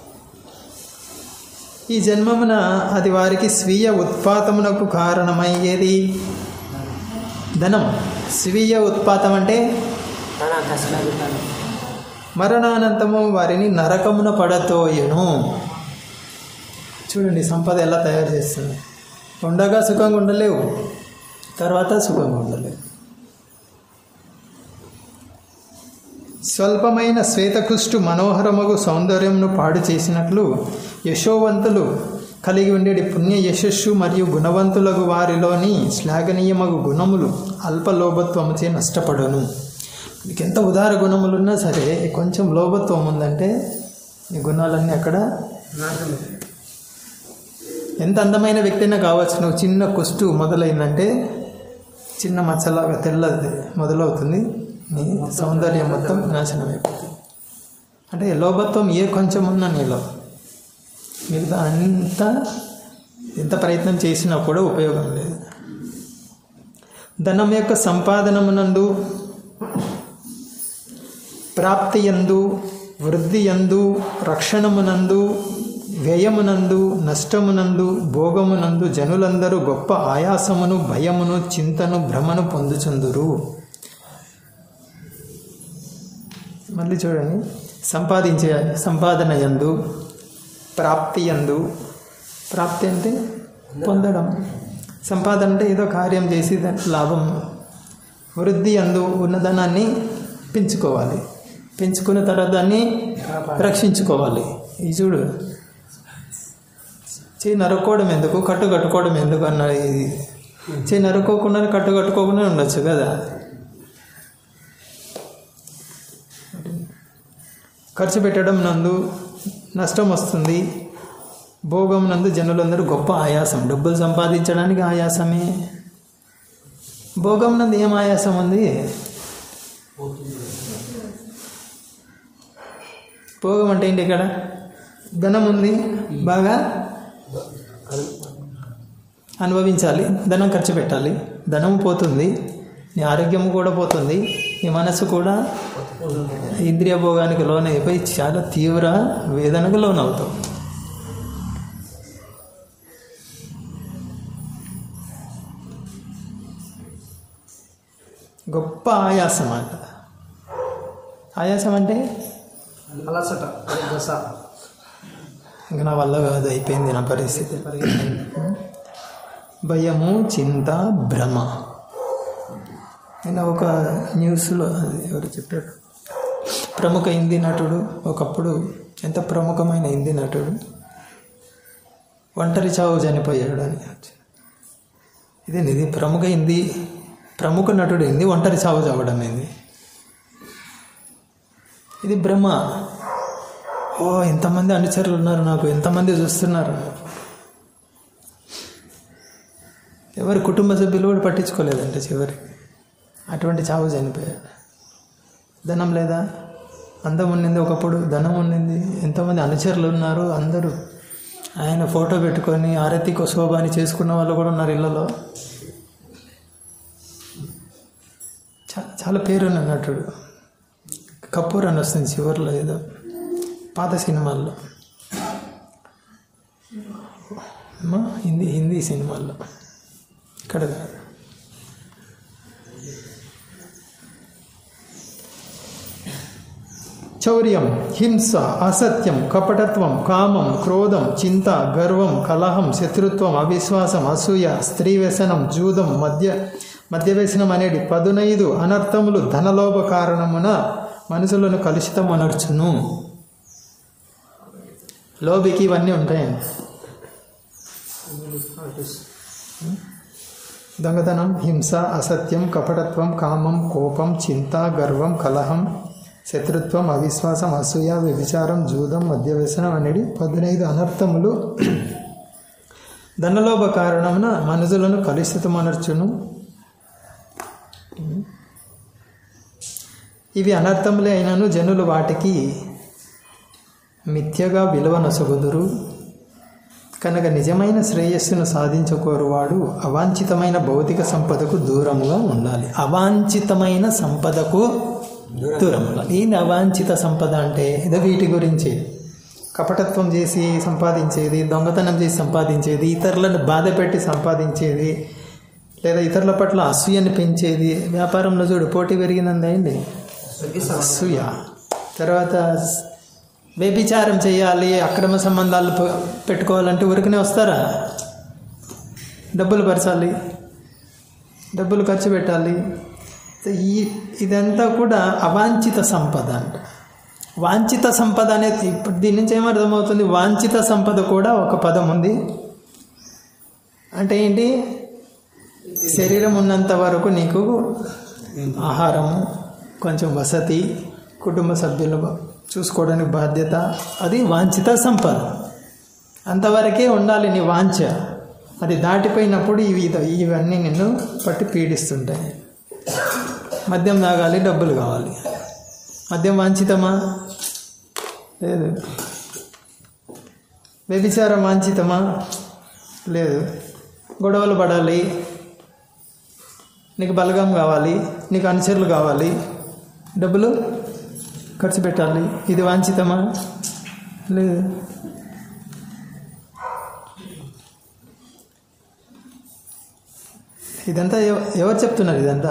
ఈ జన్మమున అది వారికి స్వీయ ఉత్పాతమునకు కారణమయ్యేది ధనం స్వీయ ఉత్పాతం అంటే మరణానంతము వారిని నరకమున పడతోయును చూడండి సంపద ఎలా తయారు చేస్తుంది ఉండగా సుఖంగా ఉండలేవు తర్వాత సుఖంగా ఉండలేవు స్వల్పమైన శ్వేతకృష్టు మనోహరమగు సౌందర్యంను పాడు చేసినట్లు యశోవంతులు కలిగి ఉండేటి పుణ్య యశస్సు మరియు గుణవంతులకు వారిలోని శ్లాఘనీయమగు గుణములు అల్ప లోభత్వముచే నష్టపడను మీకు ఎంత ఉదార గుణములున్నా సరే కొంచెం లోభత్వం ఉందంటే ఈ గుణాలన్నీ అక్కడ ఎంత అందమైన వ్యక్తి అయినా కావచ్చు నువ్వు చిన్న కుష్టు మొదలైందంటే చిన్న మచ్చలాగా తెల్లది మొదలవుతుంది నీ సౌందర్యం మొత్తం నాశనం అయిపోతుంది అంటే లోభత్వం ఏ కొంచెం ఉన్నా నీలో మిగతా అంతా ఎంత ప్రయత్నం చేసినా కూడా ఉపయోగం లేదు ధనం యొక్క సంపాదనమునందు ప్రాప్తి యందు వృద్ధి యందు రక్షణమునందు వ్యయమునందు నష్టమునందు భోగమునందు జనులందరూ గొప్ప ఆయాసమును భయమును చింతను భ్రమను పొందుచుందురు మళ్ళీ చూడండి సంపాదించే సంపాదన యందు ప్రాప్తి యందు ప్రాప్తి అంటే పొందడం సంపాదన అంటే ఏదో కార్యం చేసి దాంట్లో లాభం వృద్ధి అందు ఉన్నదనాన్ని పెంచుకోవాలి పెంచుకున్న తర్వాత దాన్ని రక్షించుకోవాలి ఇది చూడు చేయి నరుక్కోవడం ఎందుకు కట్టు కట్టుకోవడం ఎందుకు అన్న ఇది చేయి నరుక్కోకుండా కట్టు కట్టుకోకుండా ఉండొచ్చు కదా ఖర్చు పెట్టడం నందు నష్టం వస్తుంది భోగం నందు జనులందరూ గొప్ప ఆయాసం డబ్బులు సంపాదించడానికి ఆయాసమే భోగం నందు ఏం ఆయాసం ఉంది భోగం అంటే ఏంటి ఇక్కడ ధనం ఉంది బాగా అనుభవించాలి ధనం ఖర్చు పెట్టాలి ధనం పోతుంది నీ ఆరోగ్యం కూడా పోతుంది నీ మనసు కూడా ఇంద్రియ భోగానికి లోనైపోయి చాలా తీవ్ర వేదనకు లోనవుతావు గొప్ప ఆయాసం అంట ఆయాసం అంటే అలసట అది దశ ఇంకా నా వల్ల కాదు అయిపోయింది నా పరిస్థితి భయము చింత భ్రమ నేను ఒక న్యూస్లో అది ఎవరు చెప్పారు ప్రముఖ హిందీ నటుడు ఒకప్పుడు ఎంత ప్రముఖమైన హిందీ నటుడు ఒంటరి చావు చనిపోయాడు అని ఇది ఇది ప్రముఖ హిందీ ప్రముఖ నటుడు హిందీ ఒంటరి చావు చావడం ఏంది ఇది భ్రమ ఓ ఎంతమంది అనుచరులు ఉన్నారు నాకు ఎంతమంది చూస్తున్నారు ఎవరి కుటుంబ సభ్యులు కూడా పట్టించుకోలేదంటే చివరికి అటువంటి చావు చనిపోయాడు ధనం లేదా అందం ఉండింది ఒకప్పుడు ధనం ఉండింది ఎంతోమంది అనుచరులు ఉన్నారు అందరూ ఆయన ఫోటో పెట్టుకొని ఆరతికో శోభాని చేసుకున్న వాళ్ళు కూడా ఉన్నారు ఇళ్ళలో చా- చాలా పేరున్న నటుడు కపూర్ అని వస్తుంది చివరిలో ఏదో పాత సినిమాల్లో అమ్మా, హిందీ హిందీ సినిమాల్లో ఇక్కడ కాదు చౌర్యం హింస అసత్యం కపటత్వం కామం క్రోధం చింత గర్వం కలహం శత్రుత్వం అవిశ్వాసం అసూయ స్త్రీ వ్యసనం జూదం మద్య మద్య వ్యసనం అనేది పదునైదు అనర్థములు ధనలోభ కారణమున మనుషులను కలుషితం అనర్చును లోబికి ఇవన్నీ ఉంటాయండి దొంగతనం హింస అసత్యం కపటత్వం కామం కోపం చింత గర్వం కలహం శత్రుత్వం అవిశ్వాసం అసూయ వ్యభిచారం జూదం మద్యవ్యసనం అనేది పదినైదు అనర్థములు ధనలోభ కారణమున మనుషులను కలుషితమనర్చును ఇవి అనర్థములే అయినను జనులు వాటికి మిథ్యగా విలువ నొసగుదురు కనుక నిజమైన శ్రేయస్సును సాధించుకోరువాడు అవాంఛితమైన భౌతిక సంపదకు దూరముగా ఉండాలి అవాంఛితమైన సంపదకు దూరముగా ఏంది అవాంఛిత సంపద అంటే ఇదో వీటి గురించి కపటత్వం చేసి సంపాదించేది దొంగతనం చేసి సంపాదించేది ఇతరులను బాధ పెట్టి సంపాదించేది లేదా ఇతరుల పట్ల అసూయని పెంచేది వ్యాపారంలో చూడు పోటీ పెరిగిందండి అయింది అసూయ తర్వాత వ్యభిచారం చేయాలి అక్రమ సంబంధాలు పె- పెట్టుకోవాలంటే ఊరికనే వస్తారా డబ్బులు పరచాలి డబ్బులు ఖర్చు పెట్టాలి ఈ ఇదంతా కూడా అవాంఛిత సంపద అంట వాంఛిత సంపద అనేది ఇప్పుడు దీని నుంచి ఏమర్థమవుతుంది వాంఛిత సంపద కూడా ఒక పదం ఉంది అంటే ఏంటి శరీరం ఉన్నంత వరకు నీకు ఆహారము కొంచెం వసతి కుటుంబ సభ్యులు చూసుకోవడానికి బాధ్యత అది వాంఛిత సంపద అంతవరకే ఉండాలి నీ వాంఛ అది దాటిపోయినప్పుడు ఇవి ఇవన్నీ నిన్ను పట్టి పీడిస్తుంటాయి మద్యం తాగాలి డబ్బులు కావాలి మద్యం వాంఛితమా లేదు వ్యభిచారం వాంఛితమా లేదు గొడవలు పడాలి నీకు బలగం కావాలి నీకు అనుచరులు కావాలి డబ్బులు ఖర్చు పెట్టాలి ఇది వాంఛితమా లేదు ఇదంతా ఎవ- ఎవరు చెప్తున్నారు ఇదంతా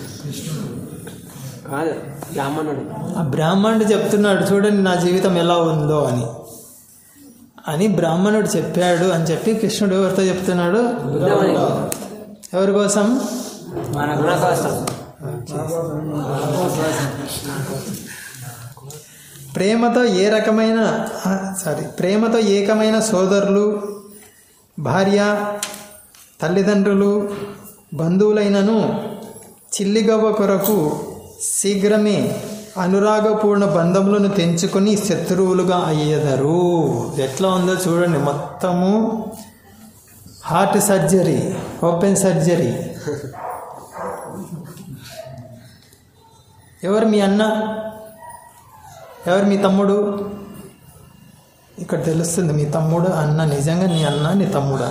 కాదు బ్రాహ్మణుడు ఆ బ్రాహ్మణుడు చెప్తున్నాడు చూడండి నా జీవితం ఎలా ఉందో అని అని బ్రాహ్మణుడు చెప్పాడు అని చెప్పి కృష్ణుడు ఎవరితో చెప్తున్నాడు ఎవరి కోసం మన గుణ కోసం ప్రేమతో ఏ రకమైన ఆ, సారీ ప్రేమతో ఏకమైన సోదరులు భార్య తల్లిదండ్రులు బంధువులైనను చిల్లిగవ్వ కొరకు శీఘ్రమే అనురాగపూర్ణ బంధములను తెంచుకొని శత్రువులుగా అయ్యేదరు ఎట్లా ఉందో చూడండి మొత్తము హార్ట్ సర్జరీ ఓపెన్ సర్జరీ ఎవరు మీ అన్న ఎవరు మీ తమ్ముడు ఇక్కడ తెలుస్తుంది మీ తమ్ముడు అన్న నిజంగా నీ అన్న నీ తమ్ముడా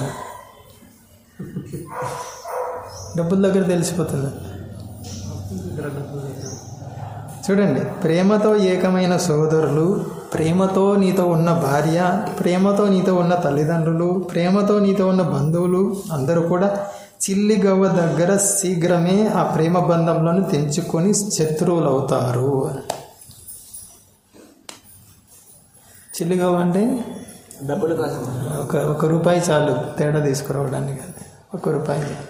డబ్బుల దగ్గర తెలిసిపోతుంది ఇక్కడ డబ్బులు లేదు. చూడండి ప్రేమతో ఏకమైన సోదరులు ప్రేమతో నీతో ఉన్న భార్య ప్రేమతో నీతో ఉన్న తల్లిదండ్రులు ప్రేమతో నీతో ఉన్న బంధువులు అందరూ కూడా చిల్లి గవ్వ దగ్గర శీఘ్రమే ఆ ప్రేమ బంధంలను తెంచుకొని శత్రువులు అవుతారు చిల్లి గవ్వ అంటే డబ్బులు కాదు ఒక ఒక రూపాయి చాలు తేడా తీసుకురావడానికి ఒక రూపాయి చాలు.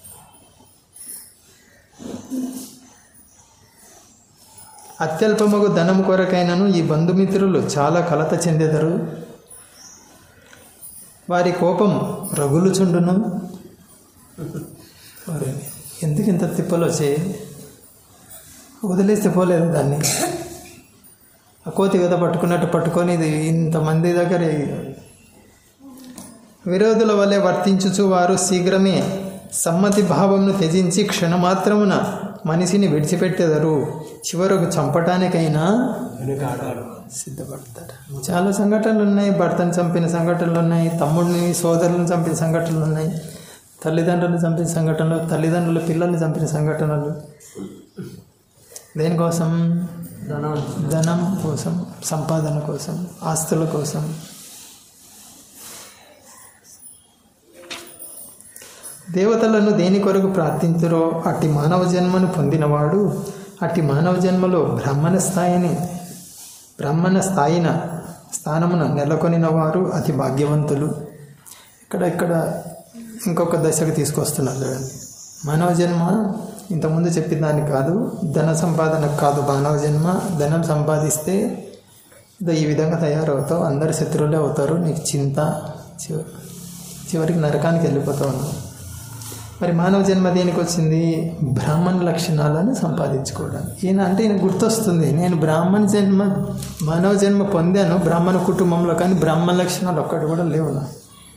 అత్యల్పమగు ధనం కొరకైనను ఈ బంధుమిత్రులు చాలా కలత చెందెదరు వారి కోపం రగులుచుండును మరి ఎందుకు ఇంత తిప్పలు వచ్చాయి వదిలేస్తే పోలేదు దాన్ని ఆ కోతి కదా పట్టుకున్నట్టు పట్టుకొని ఇది ఇంతమంది దగ్గర విరోధుల వలె వర్తించుచు వారు శీఘ్రమే సమ్మతి భావంను త్యజించి క్షణమాత్రమున మనిషిని విడిచిపెట్టెదరు చివరకు చంపటానికైనా సిద్ధపడతారు చాలా సంఘటనలు ఉన్నాయి భర్తను చంపిన సంఘటనలు ఉన్నాయి తమ్ముడిని సోదరులను చంపిన సంఘటనలు ఉన్నాయి తల్లిదండ్రులను చంపిన సంఘటనలు తల్లిదండ్రుల పిల్లల్ని చంపిన సంఘటనలు దేనికోసం ధనం ధనం కోసం సంపాదన కోసం ఆస్తుల కోసం దేవతలను దేని కొరకు ప్రార్థించురో అట్టి మానవ జన్మను పొందినవాడు అట్టి మానవ జన్మలో బ్రాహ్మణ స్థాయిని బ్రాహ్మణ స్థాయిన స్థానమున నెలకొనిన వారు అతి భాగ్యవంతులు ఇక్కడ ఇక్కడ ఇంకొక దశకు తీసుకొస్తున్నారు చూడండి మానవ జన్మ ఇంతకుముందు చెప్పిన దానికి కాదు ధన సంపాదన కాదు మానవ జన్మ ధనం సంపాదిస్తే ఇదో ఈ విధంగా తయారవుతావు అందరు శత్రువులే అవుతారు నీకు చింత చివ- చివరికి నరకానికి వెళ్ళిపోతావు నువ్వు. మరి మానవ జన్మ దేనికి వచ్చింది బ్రాహ్మణ లక్షణాలను సంపాదించుకోవడానికి ఈయన అంటే ఈయన గుర్తొస్తుంది నేను బ్రాహ్మణ జన్మ మానవ జన్మ పొందాను బ్రాహ్మణ కుటుంబంలో కానీ బ్రాహ్మణ లక్షణాలు ఒక్కటి కూడా లేవు నాకు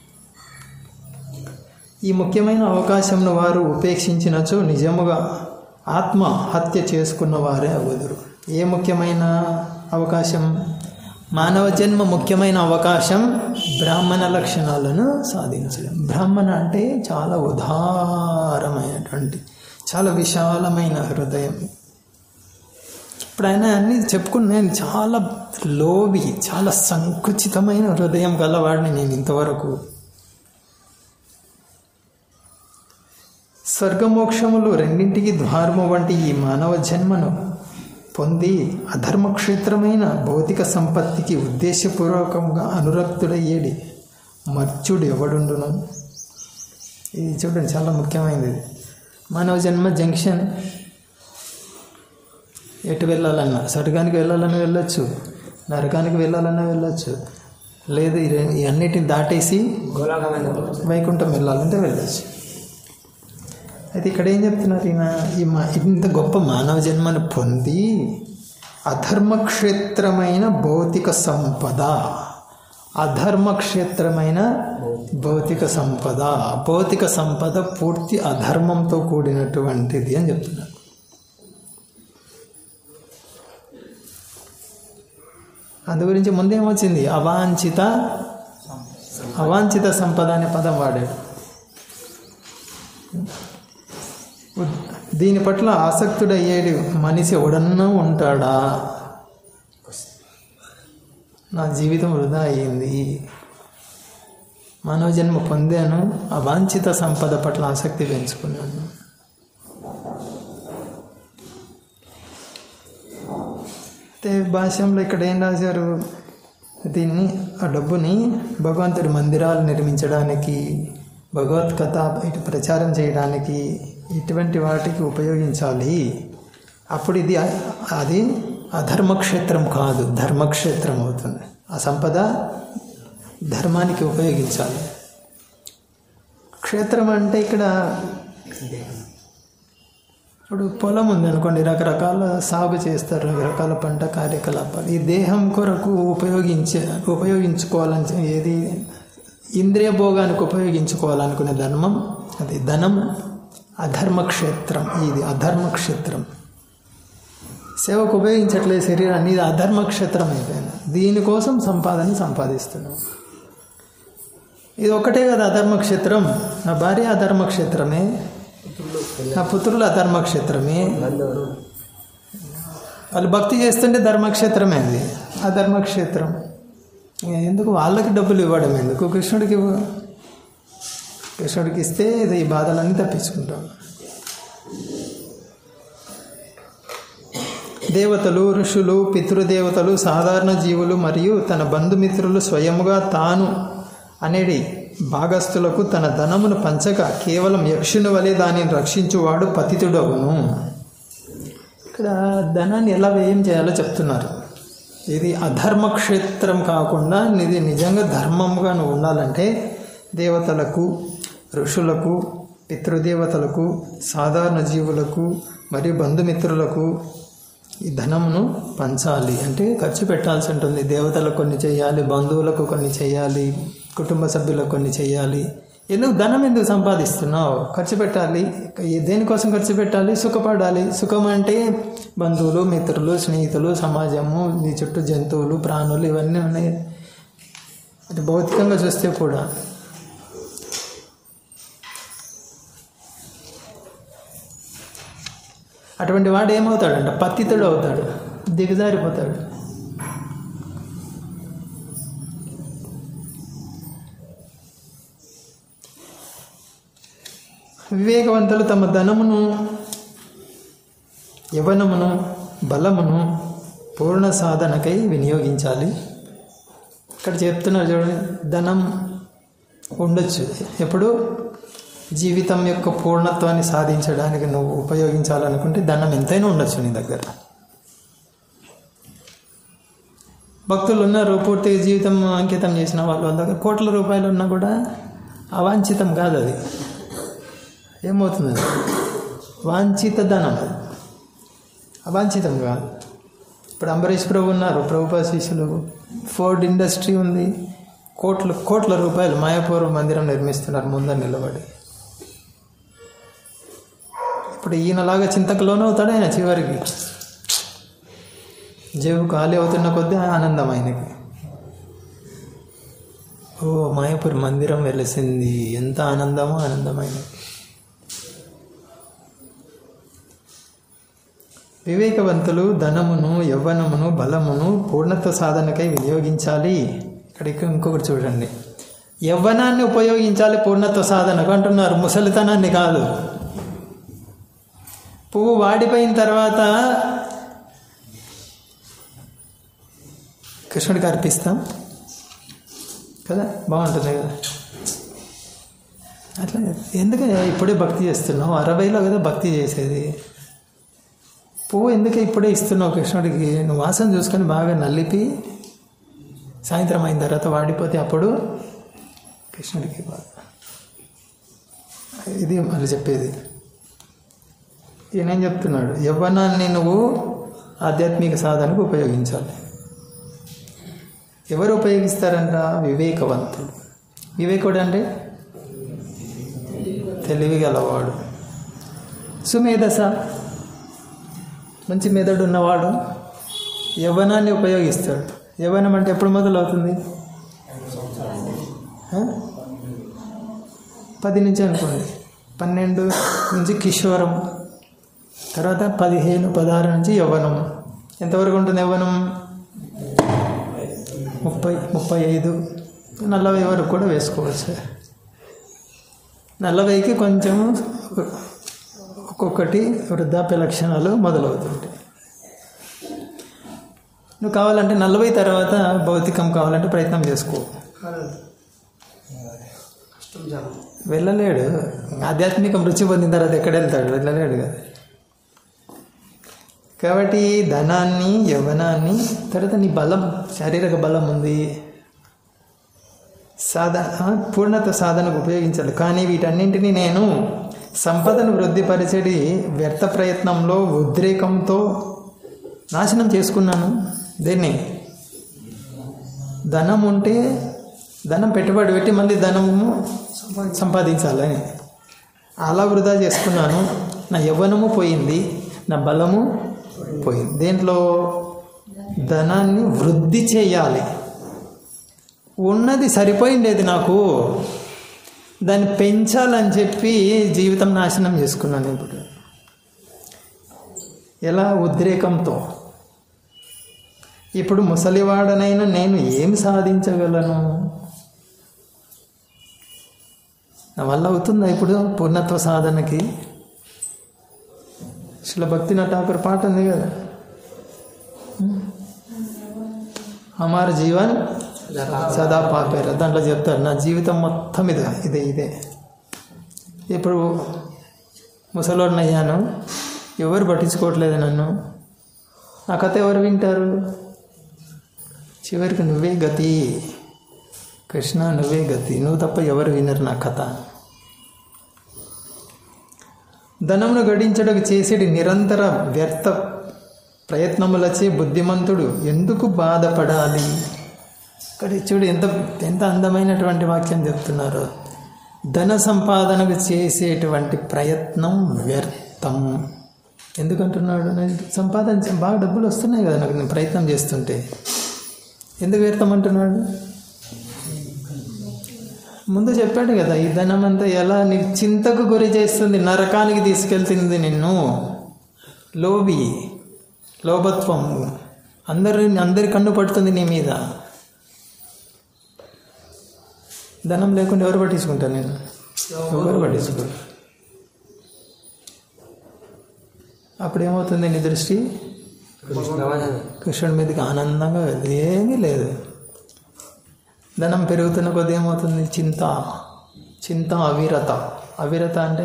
ఈ ముఖ్యమైన అవకాశంను వారు ఉపేక్షించినచో నిజముగా ఆత్మ హత్య చేసుకున్న వారే అవ్వదురు ఏ ముఖ్యమైన అవకాశం మానవ జన్మ ముఖ్యమైన అవకాశం బ్రాహ్మణ లక్షణాలను సాధించడం బ్రాహ్మణ అంటే చాలా ఉదారమైనటువంటి చాలా విశాలమైన హృదయం ఇప్పుడు ఆయన అన్ని చెప్పుకున్నాను చాలా లోబి చాలా సంకుచితమైన హృదయం గలవాడిని నేను ఇంతవరకు స్వర్గమోక్షములు రెండింటికి ద్వారము వంటి ఈ మానవ జన్మను పొంది అధర్మక్షేత్రమైన భౌతిక సంపత్తికి ఉద్దేశపూర్వకంగా అనురక్తుడయ్యేడి మర్చుడు ఎవడుండును ఇది చూడండి చాలా ముఖ్యమైనది ఇది మానవ జన్మ జంక్షన్ ఎటు వెళ్ళాలన్నా స్వర్గానికి వెళ్ళాలన్నా వెళ్ళొచ్చు నరకానికి వెళ్ళాలన్నా వెళ్ళొచ్చు లేదు ఈ రె- ఈ అన్నిటిని దాటేసి గోళాకమైన వైకుంఠం వెళ్ళాలంటే వెళ్ళొచ్చు అయితే ఇక్కడ ఏం చెప్తున్నారు ఈయన ఈ మా ఇంత గొప్ప మానవ జన్మను పొంది అధర్మక్షేత్రమైన భౌతిక సంపద అధర్మక్షేత్రమైన భౌతిక సంపద భౌతిక సంపద పూర్తి అధర్మంతో కూడినటువంటిది అని చెప్తున్నారు అందు గురించి ముందేమొచ్చింది అవాంఛిత అవాంఛిత సంపద అనే పదం వాడాడు ఉద్- దీని పట్ల ఆసక్తుడయ్యేడు మనిషి ఎవడన్నా ఉంటాడా నా జీవితం వృధా అయ్యింది మానవ జన్మ పొందాను అవాంఛిత సంపద పట్ల ఆసక్తి పెంచుకున్నాను అయితే భాష్యంలో ఇక్కడ ఏం రాశారు దీన్ని ఆ డబ్బుని భగవంతుడి మందిరాలు నిర్మించడానికి భగవత్ కథ ఇటు ప్రచారం చేయడానికి ఇటువంటి వాటికి ఉపయోగించాలి అప్పుడు ఇది అది అధర్మక్షేత్రం కాదు ధర్మక్షేత్రం అవుతుంది ఆ సంపద ధర్మానికి ఉపయోగించాలి క్షేత్రం అంటే ఇక్కడ ఇప్పుడు పొలం ఉంది అనుకోండి రకరకాల సాగు చేస్తారు రకరకాల పంట కార్యకలాపాలు ఈ దేహం కొరకు ఉపయోగించే ఉపయోగించుకోవాలని ఏది ఇంద్రియ భోగానికి ఉపయోగించుకోవాలనుకునే ధర్మం అది ధనం అధర్మక్షేత్రం ఇది అధర్మక్షేత్రం సేవకు ఉపయోగించట్లేదు శరీరాన్ని ఇది అధర్మక్షేత్రం అయిపోయింది దీనికోసం సంపాదన సంపాదిస్తున్నాం ఇది ఒకటే కదా అధర్మక్షేత్రం నా భార్య అధర్మక్షేత్రమే నా పుత్రులు అధర్మక్షేత్రమే వాళ్ళు భక్తి చేస్తుంటే ధర్మక్షేత్రమే అది ఆ ధర్మక్షేత్రం ఎందుకు వాళ్ళకి డబ్బులు ఇవ్వడం ఎందుకు కృష్ణుడికి ఇవ్వ కృష్ణుడికి ఇస్తే ఇది ఈ బాధలన్నీ తప్పించుకుంటాం దేవతలు ఋషులు పితృదేవతలు సాధారణ జీవులు మరియు తన బంధుమిత్రులు స్వయముగా తాను అనేది భాగస్థులకు తన ధనమును పంచక కేవలం యక్షుని వలె దానిని రక్షించువాడు పతితుడవును ఇక్కడ ధనాన్ని ఎలా వ్యయం చేయాలో చెప్తున్నారు ఇది అధర్మక్షేత్రం కాకుండా ఇది నిజంగా ధర్మంగా నువ్వు ఉండాలంటే దేవతలకు ఋషులకు పితృదేవతలకు సాధారణ జీవులకు మరియు బంధుమిత్రులకు ఈ ధనమును పంచాలి అంటే ఖర్చు పెట్టాల్సి ఉంటుంది దేవతలకు కొన్ని చేయాలి బంధువులకు కొన్ని చేయాలి కుటుంబ సభ్యులకు కొన్ని చేయాలి ఎందుకు ధనం ఎందుకు సంపాదిస్తున్నావు ఖర్చు పెట్టాలి ఈ దేనికోసం ఖర్చు పెట్టాలి సుఖపడాలి సుఖం అంటే బంధువులు మిత్రులు స్నేహితులు సమాజము నీ చుట్టూ జంతువులు ప్రాణులు ఇవన్నీ ఉన్నాయి అంటే భౌతికంగా చూస్తే కూడా అటువంటి వాడు ఏమవుతాడంట పతితుడు అవుతాడు దిగజారిపోతాడు వివేకవంతులు తమ ధనమును యవనమును బలమును పూర్ణ సాధనకై వినియోగించాలి ఇక్కడ చెప్తున్నారు చూడండి ధనం ఉండొచ్చు ఎప్పుడు జీవితం యొక్క పూర్ణత్వాన్ని సాధించడానికి నువ్వు ఉపయోగించాలనుకుంటే ధనం ఎంతైనా ఉండొచ్చు నీ దగ్గర భక్తులు ఉన్నారు పూర్తిగా జీవితం అంకితం చేసిన వాళ్ళు వాళ్ళ దగ్గర కోట్ల రూపాయలు ఉన్నా కూడా అవాంఛితం కాదు అది ఏమవుతుంది అది? వాంఛిత ధనం అది అవాంఛితం కాదు ఇప్పుడు అంబరీష్ ప్రభు ఉన్నారు ప్రభుపా శిష్యులు ఫోర్డ్ ఇండస్ట్రీ ఉంది కోట్ల కోట్ల రూపాయలు మాయాపూర్ మందిరం నిర్మిస్తున్నారు ముందర నిలబడి ఇప్పుడు ఈయనలాగా చింతకు లోనవుతాడు ఆయన చివరికి జేబు ఖాళీ అవుతున్న కొద్దీ ఆనందం ఆయనకి ఓ మాయాపూర్ మందిరం వెలిసింది ఎంత ఆనందమో ఆనందం ఆయనకి వివేకవంతులు ధనమును యవ్వనమును బలమును పూర్ణత్వ సాధనకై వినియోగించాలి ఇక్కడికి ఇంకొకటి చూడండి యవ్వనాన్ని ఉపయోగించాలి పూర్ణత్వ సాధనకు అంటున్నారు ముసలితనాన్ని కాదు పువ్వు వాడిపోయిన తర్వాత కృష్ణుడికి అర్పిస్తాం కదా బాగుంటుంది కదా అట్లా ఎందుకు ఇప్పుడే భక్తి చేస్తున్నావు అరవైలో కదా భక్తి చేసేది పువ్వు ఎందుకు ఇప్పుడే ఇస్తున్నావు కృష్ణుడికి నువ్వు వాసన చూసుకొని బాగా నలిపి సాయంత్రం అయిన తర్వాత వాడిపోతే అప్పుడు కృష్ణుడికి ఇవ్వాలి ఇది మళ్ళీ చెప్పేది ఈయనేం చెప్తున్నాడు యవ్వనాన్ని నువ్వు ఆధ్యాత్మిక సాధనకు ఉపయోగించాలి ఎవరు ఉపయోగిస్తారంట వివేకవంతుడు వివేకుడు అంటే తెలివి గలవాడు సుమేధస మంచి మెదడు ఉన్నవాడు యవ్వనాన్ని ఉపయోగిస్తాడు యవ్వనం అంటే ఎప్పుడు మొదలవుతుంది ఆ? పది నుంచి అనుకోండి పన్నెండు నుంచి కిషోరం తర్వాత పదిహేను పదహారు నుంచి యవ్వనం ఎంతవరకు ఉంటుంది యవ్వనం ముప్పై ముప్పై ఐదు నలభై వరకు కూడా వేసుకోవచ్చు నలభైకి కొంచెం ఒక్కొక్కటి వృద్ధాప్య లక్షణాలు మొదలవుతుంటాయి నువ్వు కావాలంటే నలభై తర్వాత భౌతికం కావాలంటే ప్రయత్నం చేసుకో కష్టం చాలా వెళ్ళలేడు ఆధ్యాత్మికం రుచి పొందిన తర్వాత ఎక్కడ వెళ్తాడు వెళ్ళలేడు కదా కాబట్టి ధనాన్ని యవ్వనాన్ని తర్వాత నీ బలం శారీరక బలం ఉంది సాధన పూర్ణత సాధనకు ఉపయోగించాలి కానీ వీటన్నింటినీ నేను సంపదను వృద్ధిపరిచేది వ్యర్థ ప్రయత్నంలో ఉద్రేకంతో నాశనం చేసుకున్నాను దేన్ని ధనం ఉంటే ధనం పెట్టుబడి పెట్టి మళ్ళీ ధనము సంపాదించాలని అలా వృధా చేసుకున్నాను నా యవ్వనము పోయింది నా బలము పోయింది దేంట్లో ధనాన్ని వృద్ధి చేయాలి ఉన్నది సరిపోయిండేది నాకు దాన్ని పెంచాలని చెప్పి జీవితం నాశనం చేసుకున్నాను ఇప్పుడు ఎలా ఉద్రేకంతో ఇప్పుడు ముసలివాడనైనా నేను ఏం సాధించగలను నా వల్ల అవుతుందా ఇప్పుడు పూర్ణత్వ సాధనకి శిల భక్తి ఠాకూర్ పాట ఉంది కదా హమార జీవన్ సదా పాపేర దాంట్లో చెప్తారు నా జీవితం మొత్తం ఇదే ఇదే ఇదే ఇప్పుడు ముసలోడిని అయ్యాను ఎవరు పట్టించుకోవట్లేదు నన్ను నా కథ ఎవరు వింటారు చివరికి నువ్వే గతి కృష్ణ నువ్వే గతి నువ్వు తప్ప ఎవరు వినరు నా కథ ధనమును గడించడానికి చేసేటి నిరంతర వ్యర్థ ప్రయత్నములచే బుద్ధిమంతుడు ఎందుకు బాధపడాలి ఇక్కడ చూడు ఎంత ఎంత అందమైనటువంటి వాక్యం చెప్తున్నారు ధన సంపాదనకు చేసేటువంటి ప్రయత్నం వ్యర్థం ఎందుకంటున్నాడు నేను సంపాదన బాగా డబ్బులు వస్తున్నాయి కదా నాకు నేను ప్రయత్నం చేస్తుంటే ఎందుకు వ్యర్థం అంటున్నాడు ముందు చెప్పాడు కదా ఈ ధనం అంతా ఎలా నీకు చింతకు గురి చేస్తుంది నరకానికి తీసుకెళ్తుంది నిన్ను లోబి లోభత్వం అందరి అందరి కన్ను పడుతుంది నీ మీద ధనం లేకుండా ఎవరు పట్టించుకుంటాను నేను ఎవరు పట్టించుకోరు అప్పుడు ఏమవుతుంది నీ దృష్టి కృష్ణుడి మీదకి ఆనందంగా వెళ్తుంది ఏమీ లేదు ధనం పెరుగుతున్న కొద్ది ఏమవుతుంది చింత చింత అవిరత అవిరత అంటే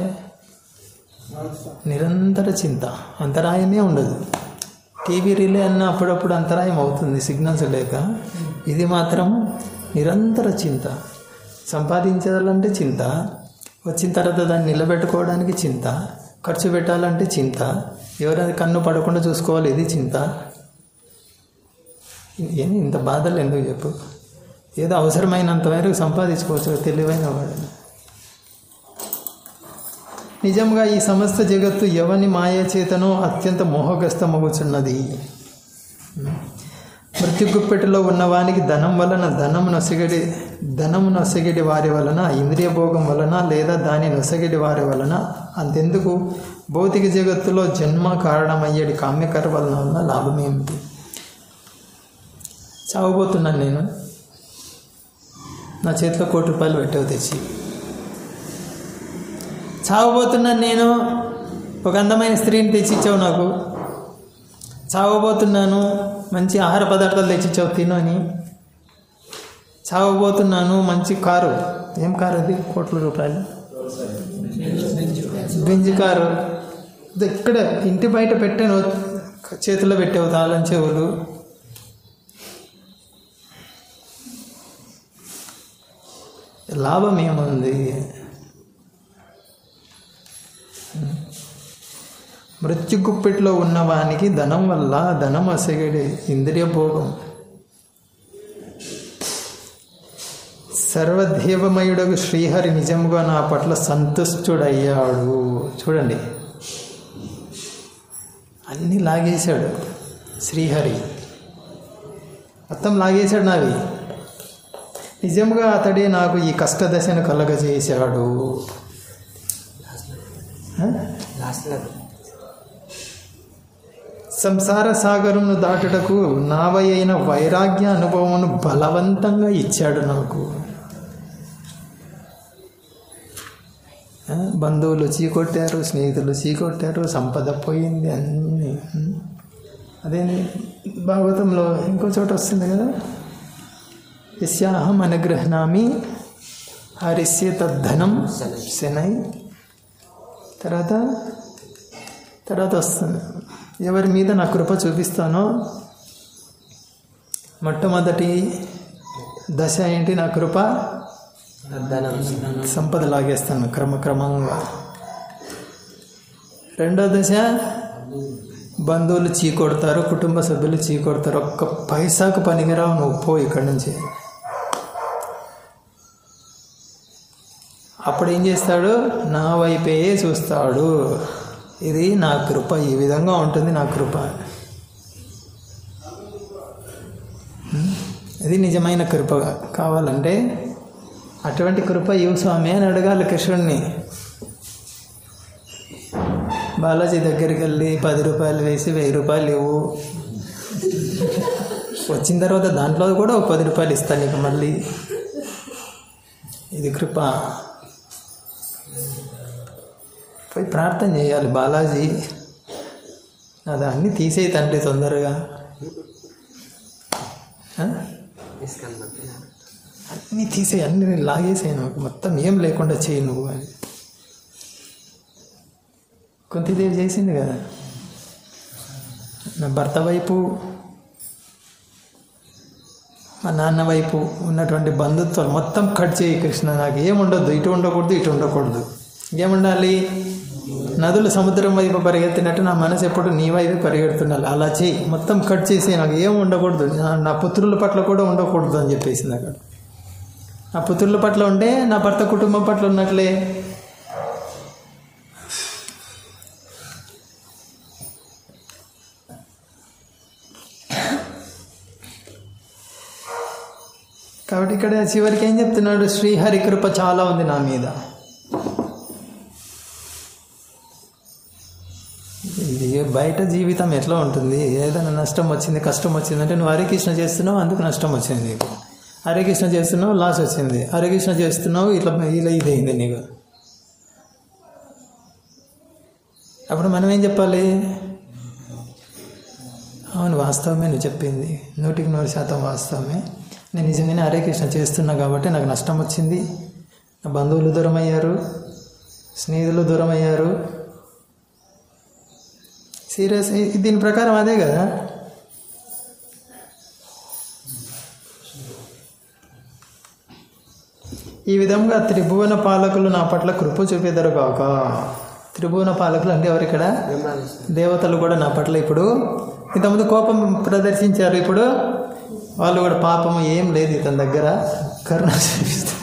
నిరంతర చింత అంతరాయమే ఉండదు టీవీ రిలే అన్న అప్పుడప్పుడు అంతరాయం అవుతుంది సిగ్నల్స్ లేక ఇది మాత్రం నిరంతర చింత సంపాదించాలంటే చింత వచ్చిన తర్వాత దాన్ని నిలబెట్టుకోవడానికి చింత ఖర్చు పెట్టాలంటే చింత ఎవరైనా కన్ను పడకుండా చూసుకోవాలి ఇది చింత ఏమి ఇంత బాధలు ఎందుకు చెప్పు ఏదో అవసరమైనంత వరకు సంపాదించుకోవచ్చు తెలివైన వాడు నిజంగా ఈ సమస్త జగత్తు ఎవని మాయ చేతనో అత్యంత మోహగ్రస్తమగుచున్నది మృత్యుగుప్పెటిలో ఉన్నవానికి ధనం వలన ధనము నొసగడి ధనము నొసగడి వారి వలన ఇంద్రియ భోగం వలన లేదా దాని నొసగడి వారి వలన అంతెందుకు భౌతిక జగత్తులో జన్మ కారణమయ్యేది కామ్యకర వలన వలన లాభం ఏమిటి చావబోతున్నాను నేను నా చేతిలో కోటి రూపాయలు పెట్టావు తెచ్చి చావబోతున్నాను నేను ఒక అందమైన స్త్రీని తెచ్చిచ్చావు నాకు చావబోతున్నాను మంచి ఆహార పదార్థాలు తెచ్చిచ్చావు తిను అని చావబోతున్నాను మంచి కారు ఏం కారు అది కోట్ల రూపాయలు బెంజ్ కారు ఇది ఇక్కడ ఇంటి బయట పెట్టాను చేతిలో పెట్టావు తాళం చెవులు లాభం ఏముంది మృత్యుగుప్పిట్లో ఉన్నవానికి ధనం వల్ల ధనం అసగడి ఇంద్రియ భోగం సర్వదేవమయుడకు శ్రీహరి నిజంగా నా పట్ల సంతుష్టుడయ్యాడు చూడండి అన్నీ లాగేశాడు శ్రీహరి మొత్తం లాగేశాడు నావి నిజంగా అతడే నాకు ఈ కష్టదశను కలగజేశాడు ఆ? సంసార సాగరంను దాటుటకు నావయైన వైరాగ్య అనుభవమును బలవంతంగా ఇచ్చాడు నాకు ఆ, బంధువులు చీకొట్టారు స్నేహితులు చీకొట్టారు సంపద పోయింది అన్నీ ఉం. అదే భాగవతంలో ఇంకో చోట వస్తుంది కదా యస్యాహం అనుగ్రహణామి హరిస్య తద్ధనం శనై తర్వాత తర్వాత వస్తుంది ఎవరి మీద నా కృప చూపిస్తానో మొట్టమొదటి దశ ఏంటి నా కృప సంపద లాగేస్తాను క్రమక్రమంగా రెండో దశ బంధువులు చీకొడతారు కుటుంబ సభ్యులు చీకొడతారు ఒక్క పైసాకు పనికిరావు నువ్వు పో ఇక్కడి నుంచి అప్పుడు ఏం చేస్తాడు నా వైపే చూస్తాడు ఇది నా కృప ఈ విధంగా ఉంటుంది నా కృప ఉం? ఇది నిజమైన కృప కావాలంటే అటువంటి కృప ఇవ్వు స్వామి అని అడగాలి కృష్ణుడిని బాలాజీ దగ్గరికి వెళ్ళి పది రూపాయలు వేసి వెయ్యి రూపాయలు ఇవ్వు వచ్చిన తర్వాత దాంట్లో కూడా ఒక పది రూపాయలు ఇస్తాను నీకు మళ్ళీ ఇది కృప పోయి ప్రార్థన చేయాలి బాలాజీ అది అన్నీ తీసేయి తండ్రి తొందరగా ఆ? అన్నీ తీసేయి అన్నీ నేను లాగేసాయి నాకు మొత్తం ఏం లేకుండా చేయి నువ్వు అని కుంతిదేవి చేసింది కదా నా భర్త వైపు మా నాన్న వైపు ఉన్నటువంటి బంధుత్వాలు మొత్తం కట్ చేయి కృష్ణ నాకు ఏం ఉండొద్దు ఇటు ఉండకూడదు ఇటు ఉండకూడదు ఏముండాలి నదులు సముద్రం వైపు పరిగెత్తినట్టు నా మనసు ఎప్పుడు నీ వైపు పరిగెడుతుండాలి అలా చేయి మొత్తం కట్ చేసి నాకు ఏం ఉండకూడదు నా- నా పుత్రుల పట్ల కూడా ఉండకూడదు అని చెప్పేసింది అక్కడ నా పుత్రుల పట్ల ఉంటే నా భర్త కుటుంబం పట్ల ఉన్నట్లే కాబట్టి ఇక్కడ చివరికి ఏం చెప్తున్నాడు శ్రీహరి కృప చాలా ఉంది నా మీద ఇది బయట జీవితం ఎట్లా ఉంటుంది ఏదైనా నష్టం వచ్చింది కష్టం వచ్చింది అంటే నువ్వు హరికృష్ణ చేస్తున్నావు అందుకు నష్టం వచ్చింది నీకు హరికృష్ణ చేస్తున్నావు లాస్ వచ్చింది హరికృష్ణ చేస్తున్నావు ఇట్లా ఇలా ఇదైంది నీకు అప్పుడు మనం ఏం చెప్పాలి అవును వాస్తవమే నువ్వు చెప్పింది నూటికి నూరు శాతం వాస్తవమే నేను నిజంగానే హరే కృష్ణ చేస్తున్నా కాబట్టి నాకు నష్టం వచ్చింది నా బంధువులు దూరం అయ్యారు స్నేహితులు దూరం అయ్యారు సీరియస్ దీని ప్రకారం అదే కదా ఈ విధంగా త్రిభువన పాలకులు నా పట్ల కృప చూపేదరు కాక త్రిభువన పాలకులు అంటే ఎవరు ఇక్కడ దేవతలు కూడా నా పట్ల ఇప్పుడు ఇంతకుముందు కోపం ప్రదర్శించారు ఇప్పుడు వాళ్ళు కూడా పాపం ఏం లేదు ఇతని దగ్గర కరుణ చూపిస్తారు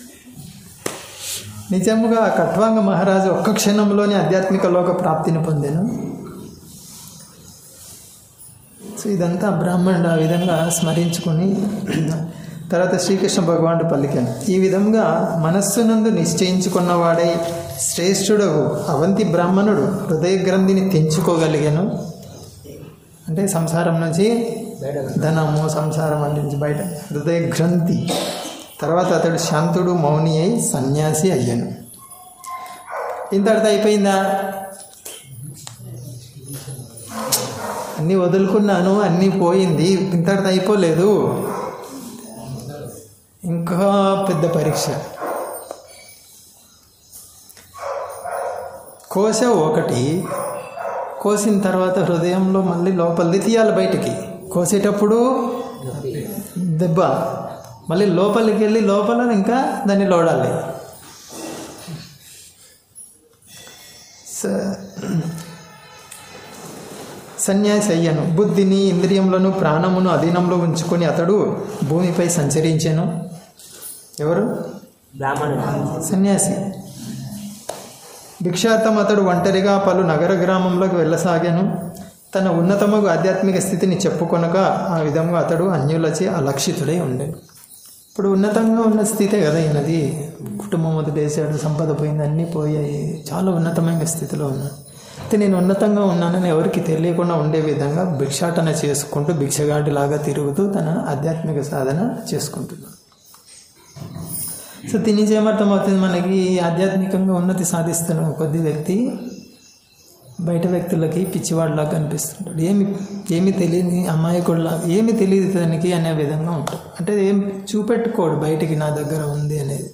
నిజముగా ఆ కట్వాంగ మహారాజు ఒక్క క్షణంలోనే ఆధ్యాత్మిక లోక ప్రాప్తిని పొందాను సో ఇదంతా బ్రాహ్మణుడు ఆ విధంగా స్మరించుకొని తర్వాత శ్రీకృష్ణ భగవానుడు పలికాను ఈ విధంగా మనస్సునందు నిశ్చయించుకున్నవాడై శ్రేష్ఠుడు అవంతి బ్రాహ్మణుడు హృదయ గ్రంథిని తెంచుకోగలిగాను అంటే సంసారం నుంచి ధనము సంసారం అన్నిటి నుంచి బయట హృదయ గ్రంథి తర్వాత అతడు శాంతుడు మౌని అయి సన్యాసి అయ్యాను ఇంతటితో అయిపోయిందా అన్నీ వదులుకున్నాను అన్నీ పోయింది ఇంతటితో అయిపోలేదు ఇంకా పెద్ద పరీక్ష కోస ఒకటి కోసిన తర్వాత హృదయంలో మళ్ళీ లోపలిది తీయాలి బయటికి కోసేటప్పుడు దెబ్బ మళ్ళీ లోపలికి వెళ్ళి లోపల ఇంకా దాన్ని లోడాలి స- సన్యాసి అయ్యాను బుద్ధిని ఇంద్రియములను ప్రాణమును అధీనంలో ఉంచుకొని అతడు భూమిపై సంచరించాను ఎవరు బ్రాహ్మణుడు సన్యాసి భిక్షార్థం అతడు ఒంటరిగా పలు నగర గ్రామంలోకి వెళ్ళసాగాను తన ఉన్నతమగు ఆధ్యాత్మిక స్థితిని చెప్పుకొనక ఆ విధంగా అతడు అన్యులచే అలక్షితుడై ఉండేను ఇప్పుడు ఉన్నతంగా ఉన్న స్థితే కదా ఈయనది కుటుంబం వదిలేశాడు సంపద పోయింది అన్నీ పోయాయి చాలా ఉన్నతమైన స్థితిలో ఉన్నాడు అయితే నేను ఉన్నతంగా ఉన్నానని ఎవరికి తెలియకుండా ఉండే విధంగా భిక్షాటన చేసుకుంటూ భిక్షగాడిలాగా తిరుగుతూ తన ఆధ్యాత్మిక సాధన చేసుకుంటున్నాడు సో దీని నుంచి ఏమర్థమవుతుంది మనకి ఆధ్యాత్మికంగా ఉన్నతి సాధిస్తున్న కొద్ది వ్యక్తి బయట వ్యక్తులకి పిచ్చివాడిలాగా కనిపిస్తుంటాడు ఏమి ఏమి తెలియని అమాయకుడిలాగా ఏమి తెలియదు తనకి అనే విధంగా ఉంటాడు అంటే ఏం చూపెట్టుకోడు బయటికి నా దగ్గర ఉంది అనేది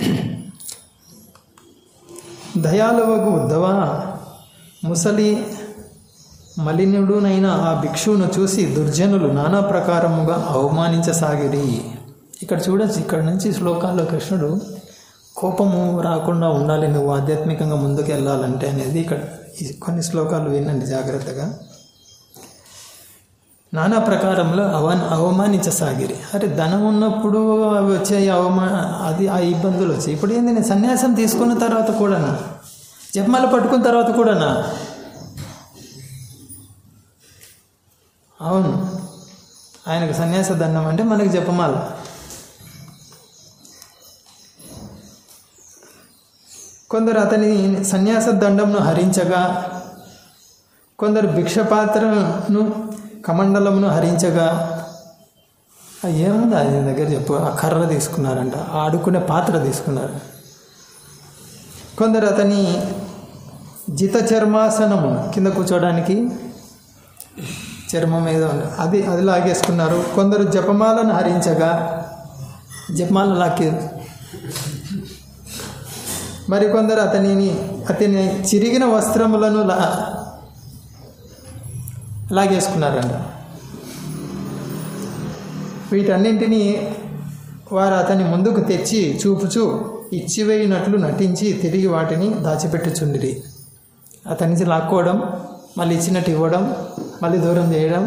దయాలువకు ఉద్దవా ముసలి మలినుడునైన ఆ భిక్షువును చూసి దుర్జనులు నానా ప్రకారముగా అవమానించసాగిరి ఇక్కడ చూడొచ్చు ఇక్కడ నుంచి శ్లోకాల్లో కృష్ణుడు కోపము రాకుండా ఉండాలి నువ్వు ఆధ్యాత్మికంగా ముందుకు వెళ్ళాలంటే అనేది ఇక్కడ ఈ కొన్ని శ్లోకాలు వినండి జాగ్రత్తగా నానా ప్రకారంలో అవ అవమానించసాగిరి అరే ధనం ఉన్నప్పుడు అవి వచ్చాయి అవమా అది ఆ ఇబ్బందులు వచ్చాయి ఇప్పుడు ఏంది నేను సన్యాసం తీసుకున్న తర్వాత కూడానా జపమాల పట్టుకున్న తర్వాత కూడానా అవును ఆయనకు సన్యాస దండం అంటే మనకి జపమాల కొందరు అతని సన్యాస దండంను హరించగా కొందరు భిక్షపాత్రను కమండలమును హరించగా ఆ ఏముంది ఆయన దగ్గర చెప్పు ఆ కర్ర తీసుకున్నారంట ఆ ఆడుకునే పాత్ర తీసుకున్నారు కొందరు అతని జిత చర్మాసనము కింద కూర్చోడానికి చర్మం మీద ఉంది అది అది లాగేసుకున్నారు కొందరు జపమాలను హరించగా జపమాల లాక్కి మరి కొందరు అతనిని అతని చిరిగిన వస్త్రములను లా లాగేసుకున్నారంట వీటన్నింటినీ వారు అతని ముందుకు తెచ్చి చూపుచూ ఇచ్చివేయినట్లు నటించి తిరిగి వాటిని దాచిపెట్టుచుండిరి అతని నుంచి లాక్కోవడం మళ్ళీ ఇచ్చినట్టు ఇవ్వడం మళ్ళీ దూరం చేయడం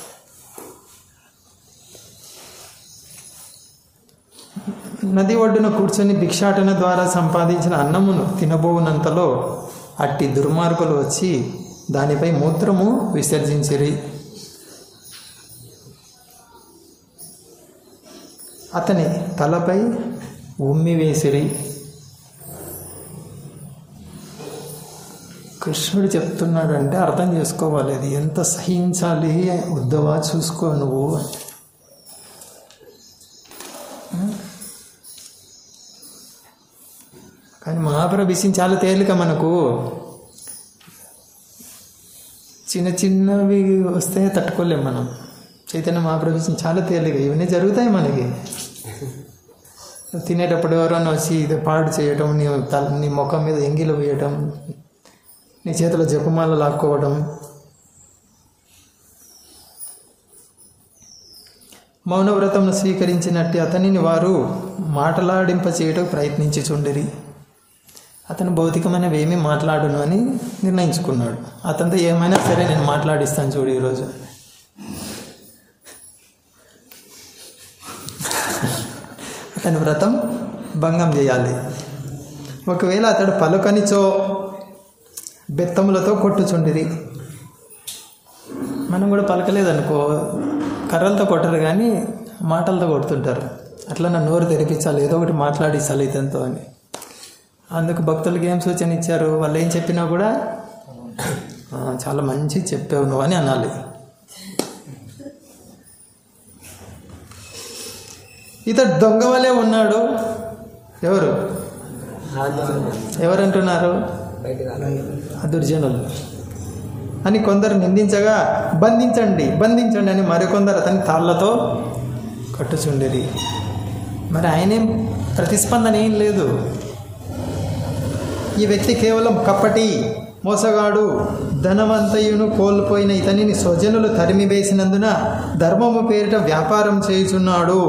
నది ఒడ్డున కూర్చొని భిక్షాటన ద్వారా సంపాదించిన అన్నమును తినబోవునంతలో అట్టి దుర్మార్గులు వచ్చి దానిపై మూత్రము విసర్జించిరి అతని తలపై ఉమ్మి వేసిరి కృష్ణుడు చెప్తున్నాడంటే అర్థం చేసుకోవాలి అది ఎంత సహించాలి ఉద్దవా చూసుకో నువ్వు కానీ మహాప్రభు విషయం చాలా తేలిక మనకు చిన్న చిన్నవి వస్తే తట్టుకోలేం మనం చైతన్య మహాప్రభు విషయం చాలా తేలిక ఇవన్నీ జరుగుతాయి మనకి తినేటప్పుడు ఎవరైనా వచ్చి ఇది పాడు చేయటం నీ తల నీ ముఖం మీద ఎంగిలు వేయటం నీ చేతిలో జపమాల లాక్కోవడం మౌనవ్రతంను స్వీకరించినట్టు అతనిని వారు మాటలాడింప చేయటం ప్రయత్నించి చుండిరి అతను భౌతికమైనవి ఏమీ మాట్లాడును అని నిర్ణయించుకున్నాడు అతనితో ఏమైనా సరే నేను మాట్లాడిస్తాను చూడు ఈరోజు అతని వ్రతం భంగం చేయాలి ఒకవేళ అతడు పలుకనిచో బెత్తములతో కొట్టుచుండిరి మనం కూడా పలకలేదనుకో కర్రలతో కొట్టరు కానీ మాటలతో కొడుతుంటారు అట్లా నా నోరు తెరిపించాలి ఏదో ఒకటి మాట్లాడించాలి ఇతనితో అని అందుకు భక్తులకి ఏం సూచన ఇచ్చారు వాళ్ళు ఏం చెప్పినా కూడా "ఆ, చాలా మంచి చెప్పావు నువ్వు అని అనాలి ఇతడు దొంగ వలె ఉన్నాడు ఎవరు ఎవరంటున్నారు బయటకు రాలేదు ఆ దుర్జనులు అని కొందరు నిందించగా బంధించండి బంధించండి అని మరికొందరు అతని తాళ్లతో కట్టుచుండేది మరి ఆయనేం ప్రతిస్పందన ఏం లేదు ఈ వ్యక్తి కేవలం కప్పటి మోసగాడు ధనవంతయును కోల్పోయిన ఇతనిని స్వజనులు తరిమివేసినందున ధర్మము పేరిట వ్యాపారం చేయుచున్నాడు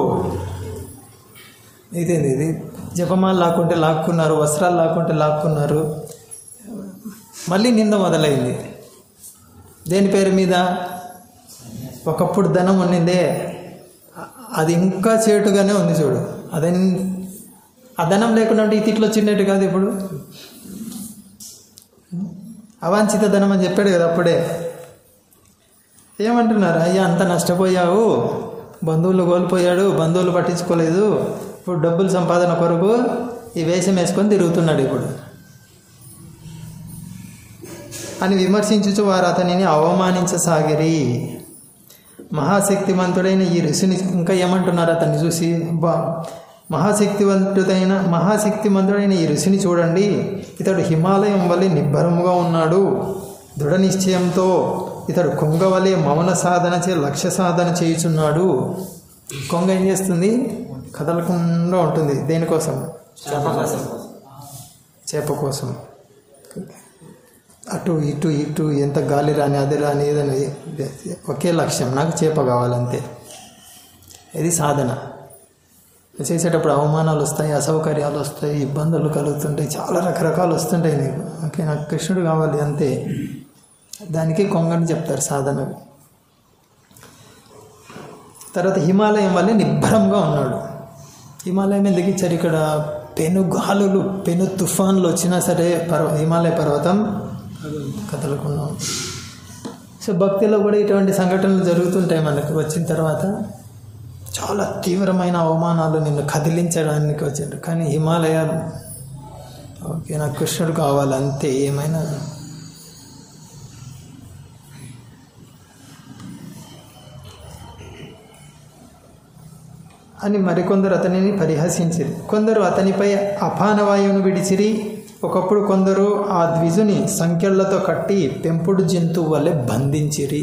ఇదేంది ఇది జపమాలు లాక్కుంటే లాక్కున్నారు వస్త్రాలు లాక్కుంటే లాక్కున్నారు మళ్ళీ నింద మొదలైంది దేని పేరు మీద ఒకప్పుడు ధనం ఉన్నిందే అ- అది ఇంకా చేటుగానే ఉంది చూడు అదే ఆ ధనం లేకుండా ఉంటే ఈ తిట్లు వచ్చినట్టు కాదు ఇప్పుడు అవాంఛిత ధనం అని చెప్పాడు కదా అప్పుడే ఏమంటున్నారు అయ్యా అంత నష్టపోయావు బంధువులు కోల్పోయాడు బంధువులు పట్టించుకోలేదు ఇప్పుడు డబ్బులు సంపాదన కొరకు ఈ వేషం వేసుకొని తిరుగుతున్నాడు ఇప్పుడు అని విమర్శించుచు వారు అతనిని అవమానించసాగిరి మహాశక్తివంతుడైన ఈ ఋషిని ఇంకా ఏమంటున్నారు అతన్ని చూసి బా మహాశక్తివంతుడైన మహాశక్తివంతుడైన ఈ ఋషిని చూడండి ఇతడు హిమాలయం వలె నిబ్బరముగా ఉన్నాడు దృఢ నిశ్చయంతో ఇతడు కొంగ వలె మౌన సాధన చే లక్ష్య సాధన చేయుచున్నాడు కొంగ ఏం చేస్తుంది కదలకుండా ఉంటుంది దేనికోసం చేప కోసం అటు ఇటు ఇటు ఎంత గాలి రాని అది రాని ఏదని ఒకే లక్ష్యం నాకు చేప కావాలంతే ఇది సాధన చేసేటప్పుడు అవమానాలు వస్తాయి అసౌకర్యాలు వస్తాయి ఇబ్బందులు కలుగుతుంటాయి చాలా రకరకాలు వస్తుంటాయి నీకు ఓకే నాకు కృష్ణుడు కావాలి అంతే దానికి కొంగని చెప్తారు సాధన తర్వాత హిమాలయం వల్లే నిబ్బరంగా ఉన్నాడు హిమాలయం ఎందుకు ఇచ్చారు ఇక్కడ పెను గాలులు పెను తుఫాన్లు వచ్చినా సరే పర్వ హిమాలయ పర్వతం కదలకుండా ఉంది. సో భక్తిలో కూడా ఇటువంటి సంఘటనలు జరుగుతుంటాయి మనకు వచ్చిన తర్వాత చాలా తీవ్రమైన అవమానాలు నిన్ను కదిలించడానికి వచ్చాడు కానీ హిమాలయాలు ఓకే నాకు కృష్ణుడు కావాలి అంతే ఏమైనా అని మరికొందరు అతనిని పరిహసించిరి కొందరు అతనిపై అపానవాయువును విడిచిరి ఒకప్పుడు కొందరు ఆ ద్విజుని సంఖ్యలతో కట్టి పెంపుడు జంతువు వలె బంధించిరి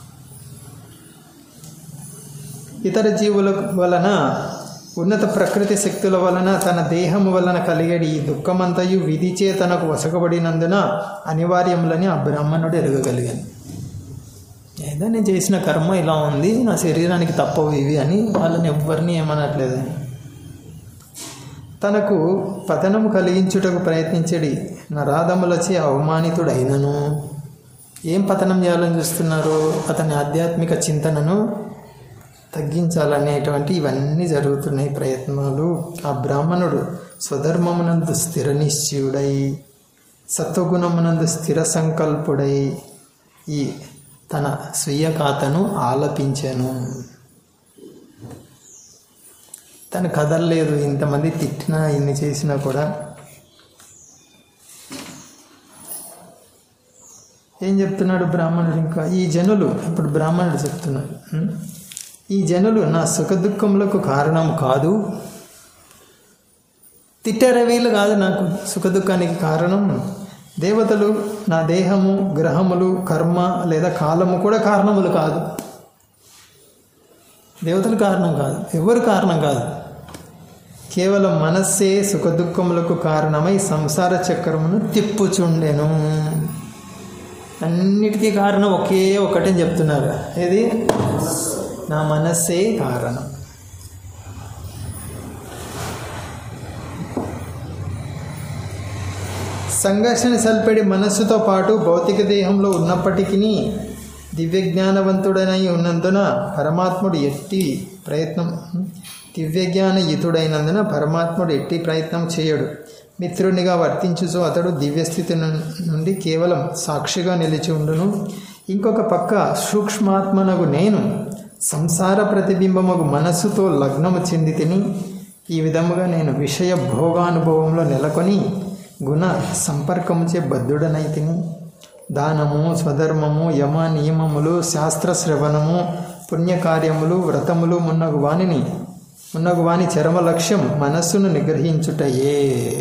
ఇతర జీవుల వలన ఉన్నత ప్రకృతి శక్తుల వలన తన దేహము వలన కలిగడి ఈ దుఃఖమంతయు విధిచే తనకు వసకబడినందున అనివార్యములని ఆ బ్రాహ్మణుడు ఎరగగలిగాను ఏదో నేను చేసిన కర్మ ఇలా ఉంది నా శరీరానికి తప్పవు ఇవి అని వాళ్ళని ఎవ్వరిని ఏమనట్లేదు తనకు పతనము కలిగించుటకు ప్రయత్నించడి నరాధములచే అవమానితుడైనను ఏం పతనం చేయాలని చూస్తున్నారు అతని ఆధ్యాత్మిక చింతనను తగ్గించాలనేటువంటి ఇవన్నీ జరుగుతున్నాయి ప్రయత్నాలు ఆ బ్రాహ్మణుడు స్వధర్మమునందు స్థిర నిశ్చయుడై సత్వగుణమునందు స్థిర సంకల్పుడై ఈ తన స్వీయ ఖాతను ఆలపించాను తను కదలలేదు ఇంతమంది తిట్టినా ఇన్ని చేసినా కూడా ఏం చెప్తున్నాడు బ్రాహ్మణుడు ఇంకా ఈ జనులు ఇప్పుడు బ్రాహ్మణుడు చెప్తున్నాడు ఉం? ఈ జనులు నా సుఖదుఖములకు కారణం కాదు తిట్టారే వీళ్ళు కాదు నాకు సుఖదుఖానికి కారణం దేవతలు నా దేహము గ్రహములు కర్మ లేదా కాలము కూడా కారణములు కాదు దేవతలు కారణం కాదు ఎవరు కారణం కాదు కేవలం మనస్సే సుఖదుఖములకు కారణమై సంసార చక్రమును తిప్పుచుండెను అన్నిటికీ కారణం ఒకే ఒకటని చెప్తున్నారు ఏది నా మనస్సే కారణం సంఘర్షణ సల్పడి మనస్సుతో పాటు భౌతిక దేహంలో ఉన్నప్పటికీ దివ్యజ్ఞానవంతుడనై ఉన్నందున పరమాత్ముడు ఎట్టి ప్రయత్నం దివ్యజ్ఞాన యుతుడైనందున పరమాత్ముడు ఎట్టి ప్రయత్నం చేయడు మిత్రునిగా వర్తించుచు అతడు దివ్యస్థితి ను- నుండి కేవలం సాక్షిగా నిలిచి ఉండును ఇంకొక పక్క సూక్ష్మాత్మనగు నేను సంసార ప్రతిబింబముగు మనస్సుతో లగ్నము చెంది తిని ఈ విధముగా నేను విషయ భోగానుభవంలో నెలకొని గుణ సంపర్కముచే బద్ధుడనై తిని దానము స్వధర్మము యమ నియమములు శాస్త్ర శ్రవణము పుణ్యకార్యములు వ్రతములు మున్నగు వానిని మున్నగు వాని చరమ లక్ష్యం మనస్సును నిగ్రహించుటయే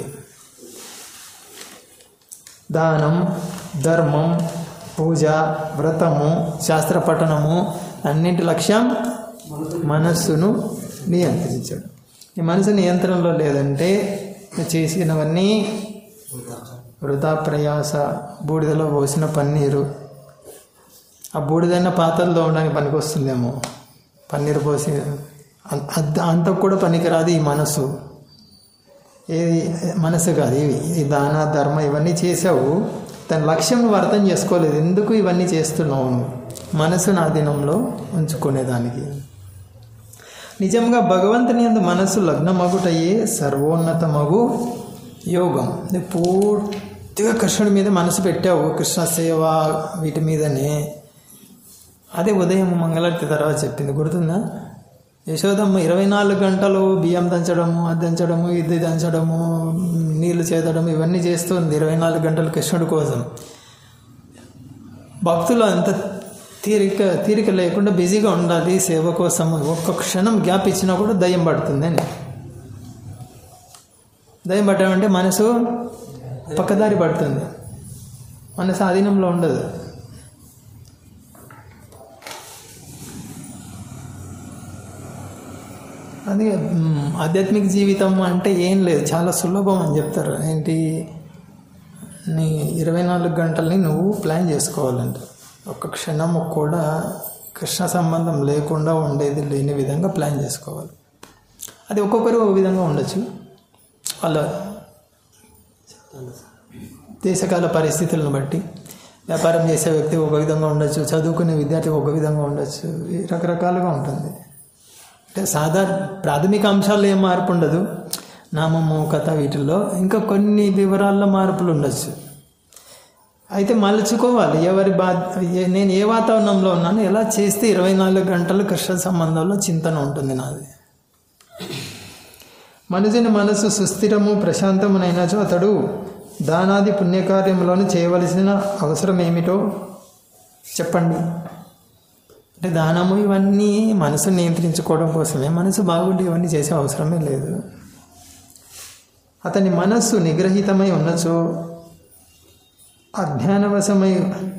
దానం ధర్మం పూజ వ్రతము శాస్త్ర పఠనము అన్నింటి లక్ష్యం మనస్సును నియంత్రించాడు ఈ మనసు నియంత్రణలో లేదంటే నువ్వు చేసినవన్నీ వృధా ప్రయాస బూడిదలో పోసిన పన్నీరు ఆ బూడిదైన పాత్రలు తోమడానికి పనికి వస్తుందేమో పన్నీరు పోసి అం- అంత అంత కూడా పనికిరాదు ఈ మనసు ఏది మనసు కాదు ఇవి ఈ దాన ధర్మ ఇవన్నీ చేసావు తన లక్ష్యం నువ్వు అర్థం చేసుకోలేదు ఎందుకు ఇవన్నీ చేస్తున్నావు నువ్వు మనసును ఆధీనంలో ఉంచుకునేదానికి నిజంగా భగవంతుని యందు మనసు లగ్నమగుటయే సర్వోన్నతమగు యోగం నువ్వు పూర్తిగా కృష్ణుడి మీద మనసు పెట్టావు కృష్ణ సేవ వీటి మీదనే అదే ఉదయం మంగళారతి తర్వాత చెప్పింది గుర్తుందా యశోదమ్మ ఇరవై నాలుగు గంటలు బియ్యం దంచడము అది దంచడము ఇది దంచడము నీళ్లు చేదడం ఇవన్నీ చేస్తుంది ఇరవై నాలుగు గంటలు కృష్ణుడి కోసం భక్తులు అంత తీరిక తీరిక లేకుండా బిజీగా ఉండాలి సేవ కోసం ఒక్క క్షణం గ్యాప్ ఇచ్చినా కూడా దయ్యం పడుతుందండి దయ్యం పట్టడం అంటే మనసు పక్కదారి పడుతుంది మనసు ఆధీనంలో ఉండదు అది మ్, ఆధ్యాత్మిక జీవితం అంటే ఏం లేదు చాలా సులభం అని చెప్తారు ఏంటి నీ ఇరవై నాలుగు గంటల్ని నువ్వు ప్లాన్ చేసుకోవాలంట ఒక్క క్షణము కూడా కృష్ణ సంబంధం లేకుండా ఉండేది లేని విధంగా ప్లాన్ చేసుకోవాలి అది ఒక్కొక్కరు ఒక విధంగా ఉండొచ్చు వాళ్ళ దేశకాల పరిస్థితులను బట్టి వ్యాపారం చేసే వ్యక్తి ఒక విధంగా ఉండొచ్చు చదువుకునే విద్యార్థి ఒక విధంగా ఉండొచ్చు ఈ రకరకాలుగా ఉంటుంది అంటే సాధారణ ప్రాథమిక అంశాల్లో ఏం మార్పు ఉండదు నామము కథ వీటిల్లో ఇంకా కొన్ని వివరాల్లో మార్పులు ఉండొచ్చు అయితే మలుచుకోవాలి ఎవరి బా ఏ- నేను ఏ వాతావరణంలో ఉన్నాను ఎలా చేస్తే ఇరవై నాలుగు గంటలు కృష్ణ సంబంధంలో చింతన ఉంటుంది నాది మనుజుని మనసు సుస్థిరము ప్రశాంతమునైనచో అతడు దానాది పుణ్యకార్యములను చేయవలసిన అవసరం ఏమిటో చెప్పండి అంటే దానము ఇవన్నీ మనసు నియంత్రించుకోవడం కోసమే మనసు బాగుండి ఇవన్నీ చేసే అవసరమే లేదు అతని మనస్సు నిగ్రహితమై ఉన్నచో అజ్ఞానవశమై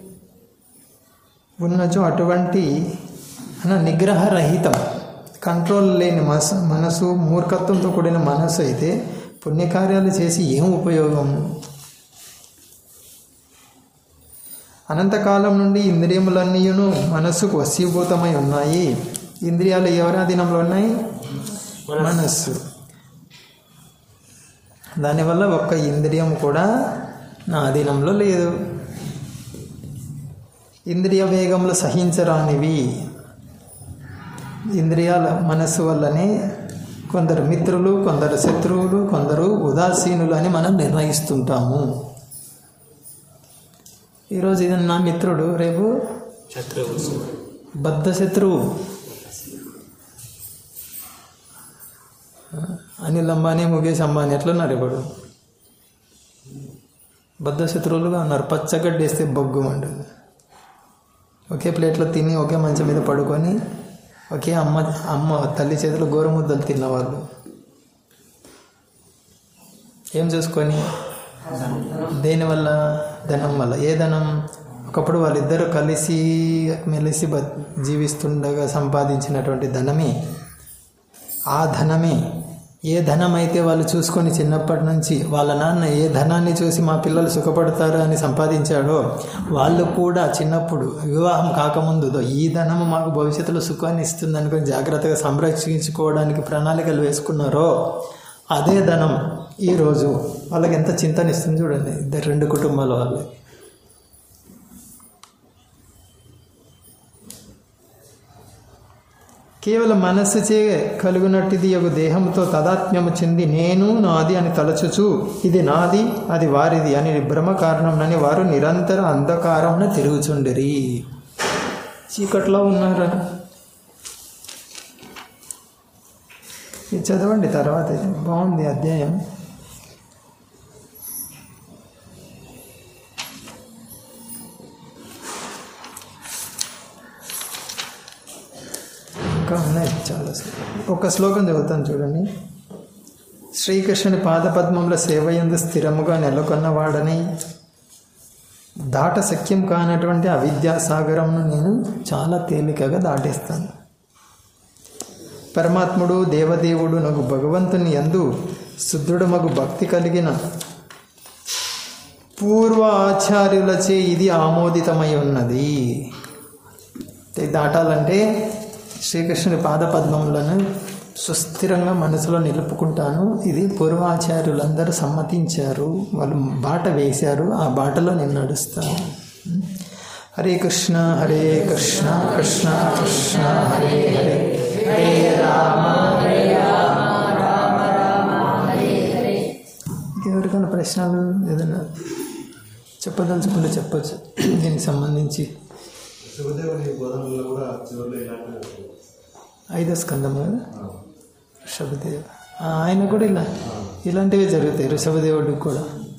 ఉన్నచో అటువంటి అన నిగ్రహరహితం కంట్రోల్ లేని మనసు మనసు మూర్ఖత్వంతో కూడిన మనసు అయితే పుణ్యకార్యాలు చేసి ఏం ఉపయోగం అనంతకాలం నుండి ఇంద్రియములన్నీయును మనస్సుకు వశీభూతమై ఉన్నాయి ఇంద్రియాలు ఎవరి అధీనంలో ఉన్నాయి మనస్సు దానివల్ల ఒక్క ఇంద్రియం కూడా నా అధీనంలో లేదు ఇంద్రియ వేగములు సహించరానివి ఇంద్రియాల మనస్సు వల్లనే కొందరు మిత్రులు కొందరు శత్రువులు కొందరు ఉదాసీనులు అని మనం నిర్ణయిస్తుంటాము ఈరోజు ఇది నా మిత్రుడు రేపు శత్రువు బద్ధ శత్రువు అనిల్ అంబానీ ముఖేష్ అంబానీ ఎట్లున్నారు ఇప్పుడు బద్ధ శత్రువులుగా ఉన్నారు పచ్చగడ్డి వేస్తే బొగ్గు అంటుంది ఒకే ప్లేట్లో తిని ఒకే మంచం మీద పడుకొని ఒకే అమ్మ అమ్మ తల్లి చేతిలో గోరుముద్దలు తిన్నవాళ్ళు ఏం చూసుకొని దేనివల్ల ధనం వల్ల ఏ ధనం ఒకప్పుడు వాళ్ళిద్దరూ కలిసి మెలిసి బ జీవిస్తుండగా సంపాదించినటువంటి ధనమే ఆ ధనమే ఏ ధనం అయితే వాళ్ళు చూసుకొని చిన్నప్పటి నుంచి వాళ్ళ నాన్న ఏ ధనాన్ని చూసి మా పిల్లలు సుఖపడతారు అని సంపాదించాడో వాళ్ళు కూడా చిన్నప్పుడు వివాహం కాకముందు "దో ఈ ధనము మాకు భవిష్యత్తులో సుఖాన్ని ఇస్తుంది అనుకుని జాగ్రత్తగా సంరక్షించుకోవడానికి ప్రణాళికలు వేసుకున్నారో అదే ధనం ఈరోజు వాళ్ళకి ఎంత చింతనిస్తుంది చూడండి ఇద్దరు రెండు కుటుంబాల వాళ్ళకి కేవలం మనస్సుచే కలుగునట్టిది ఒక దేహంతో తదాత్మ్యము చెంది నేను నాది అని తలచుచు ఇది నాది అది వారిది అని భ్రమ కారణంనని వారు నిరంతర అంధకారంన తిరుగుచుండిరి చీకట్లో ఉన్నారా ఇది చదవండి తర్వాత ఇది. బాగుంది అధ్యాయం ఇంకా ఉన్నాయి చాలా శ్లోకాలు. ఒక శ్లోకం చదువుతాను చూడండి శ్రీకృష్ణుని పాదపద్మంలో సేవయందు స్థిరముగా నెలకొన్నవాడని దాట శక్యం కానటువంటి అవిద్యా సాగరంను నేను చాలా తేలికగా దాటేస్తాను పరమాత్ముడు దేవదేవుడు నాకు భగవంతుని యందు శుద్ధుడు మగు భక్తి కలిగిన పూర్వ ఆచార్యులచే ఇది ఆమోదితమై ఉన్నది ఇది దాటాలంటే శ్రీకృష్ణుని పాదపద్మములను సుస్థిరంగా మనసులో నిలుపుకుంటాను ఇది పూర్వాచార్యులందరూ సమ్మతించారు వాళ్ళు బాట వేశారు ఆ బాటలో నేను నడుస్తాను హరే కృష్ణ హరే కృష్ణ కృష్ణ కృష్ణ హరే హరే హరే రామ హరే రామ రామ రామ హరే హరే ఎవరికైనా ప్రశ్నలు ఏదైనా చెప్పదలుచుకుంటే చెప్పచ్చు దీనికి సంబంధించి శివదేవుని బోధనలో కూడా చివరిలో ఇలాంటి ఐదో స్కందం కదా ఋషభదేవ్ ఆ, ఆయన కూడా ఇలా ఇలాంటివే జరుగుతాయి ఋషభదేవుడికి కూడా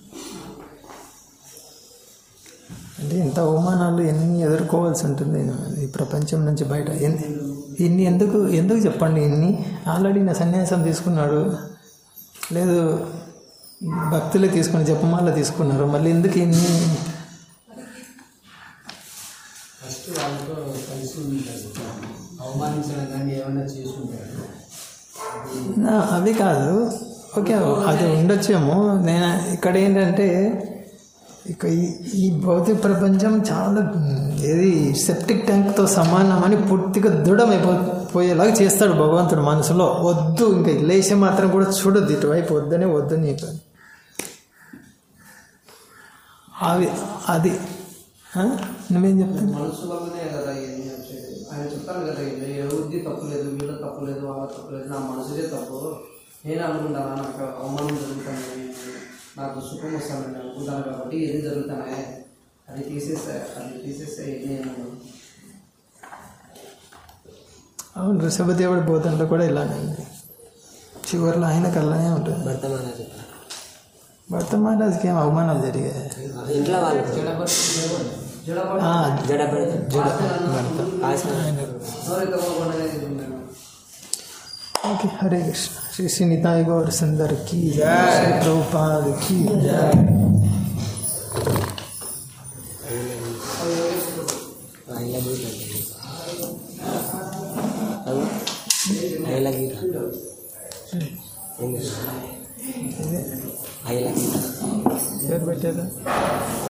అంటే ఇంత అవమానాలు ఎన్ని ఎదుర్కోవాల్సి ఉంటుంది ఈ ప్రపంచం నుంచి బయట ఎన్- ఇన్ని ఎందుకు ఎందుకు చెప్పండి ఇన్ని ఆల్రెడీ నా సన్యాసం తీసుకున్నాడు లేదు భక్తులే తీసుకుని జపమాల తీసుకున్నారు మళ్ళీ ఎందుకు ఇన్ని ఫస్ట్ వాళ్ళతో కలిసి ఉంటారు అవమానించడం కానీ ఏమైనా చేసి ఉంటారు నా అవి కాదు ఓకే అది ఉండొచ్చేమో నేను ఇక్కడ ఏంటంటే ఇక ఈ ఈ భౌతిక ప్రపంచం చాలా ఉమ్, ఏది సెప్టిక్ ట్యాంక్తో సమానం అని పూర్తిగా దృఢమైపో పోయేలాగా చేస్తాడు భగవంతుడు మనసులో వద్దు ఇంకా లేచే మాత్రం కూడా చూడొద్దు ఇటువైపు వద్దనే వద్దు నీకు అని. అవి అది ఆ? నువ్వేం చెప్తాను మనసు వల్లనే కదా ఇవన్నీ వచ్చేది ఆయన చెప్తాను కదా ఇది ఎవరిది తప్పులేదు వీళ్ళ తప్పులేదు వాళ్ళ తప్పులేదు నా మనసుదే తప్పు నేను అనుకుంటానా నాకు అవమానం జరుగుతానని నాకు సుఖం వస్తానని అనుకుంటాను కాబట్టి ఏది జరుగుతానే అది తీసేస్తే అది తీసేస్తే ఏది నేను అవును ఋషభదేవుడి బోధనలో కూడా ఇలానే ఉంది చివరిలో ఆయన కల్లానే ఉంటుంది వర్తమాన చెప్పారు భర్త మహారాజుకి ఏం అవమానాలు జరిగాయి ఇంట్లో వాళ్ళు జడబడి ఆ, జడ పెడతారు జడ భర్త ఆయన నోరు తప్పకుండా నేను ఓకే హరే కృష్ణ శ్రీ శ్రీ నితాయి గౌర్ సుందర్ की जय प्रभुपाद की जय ఐల గీత ఐల గీత ఐల గీత పేరు పెట్టారా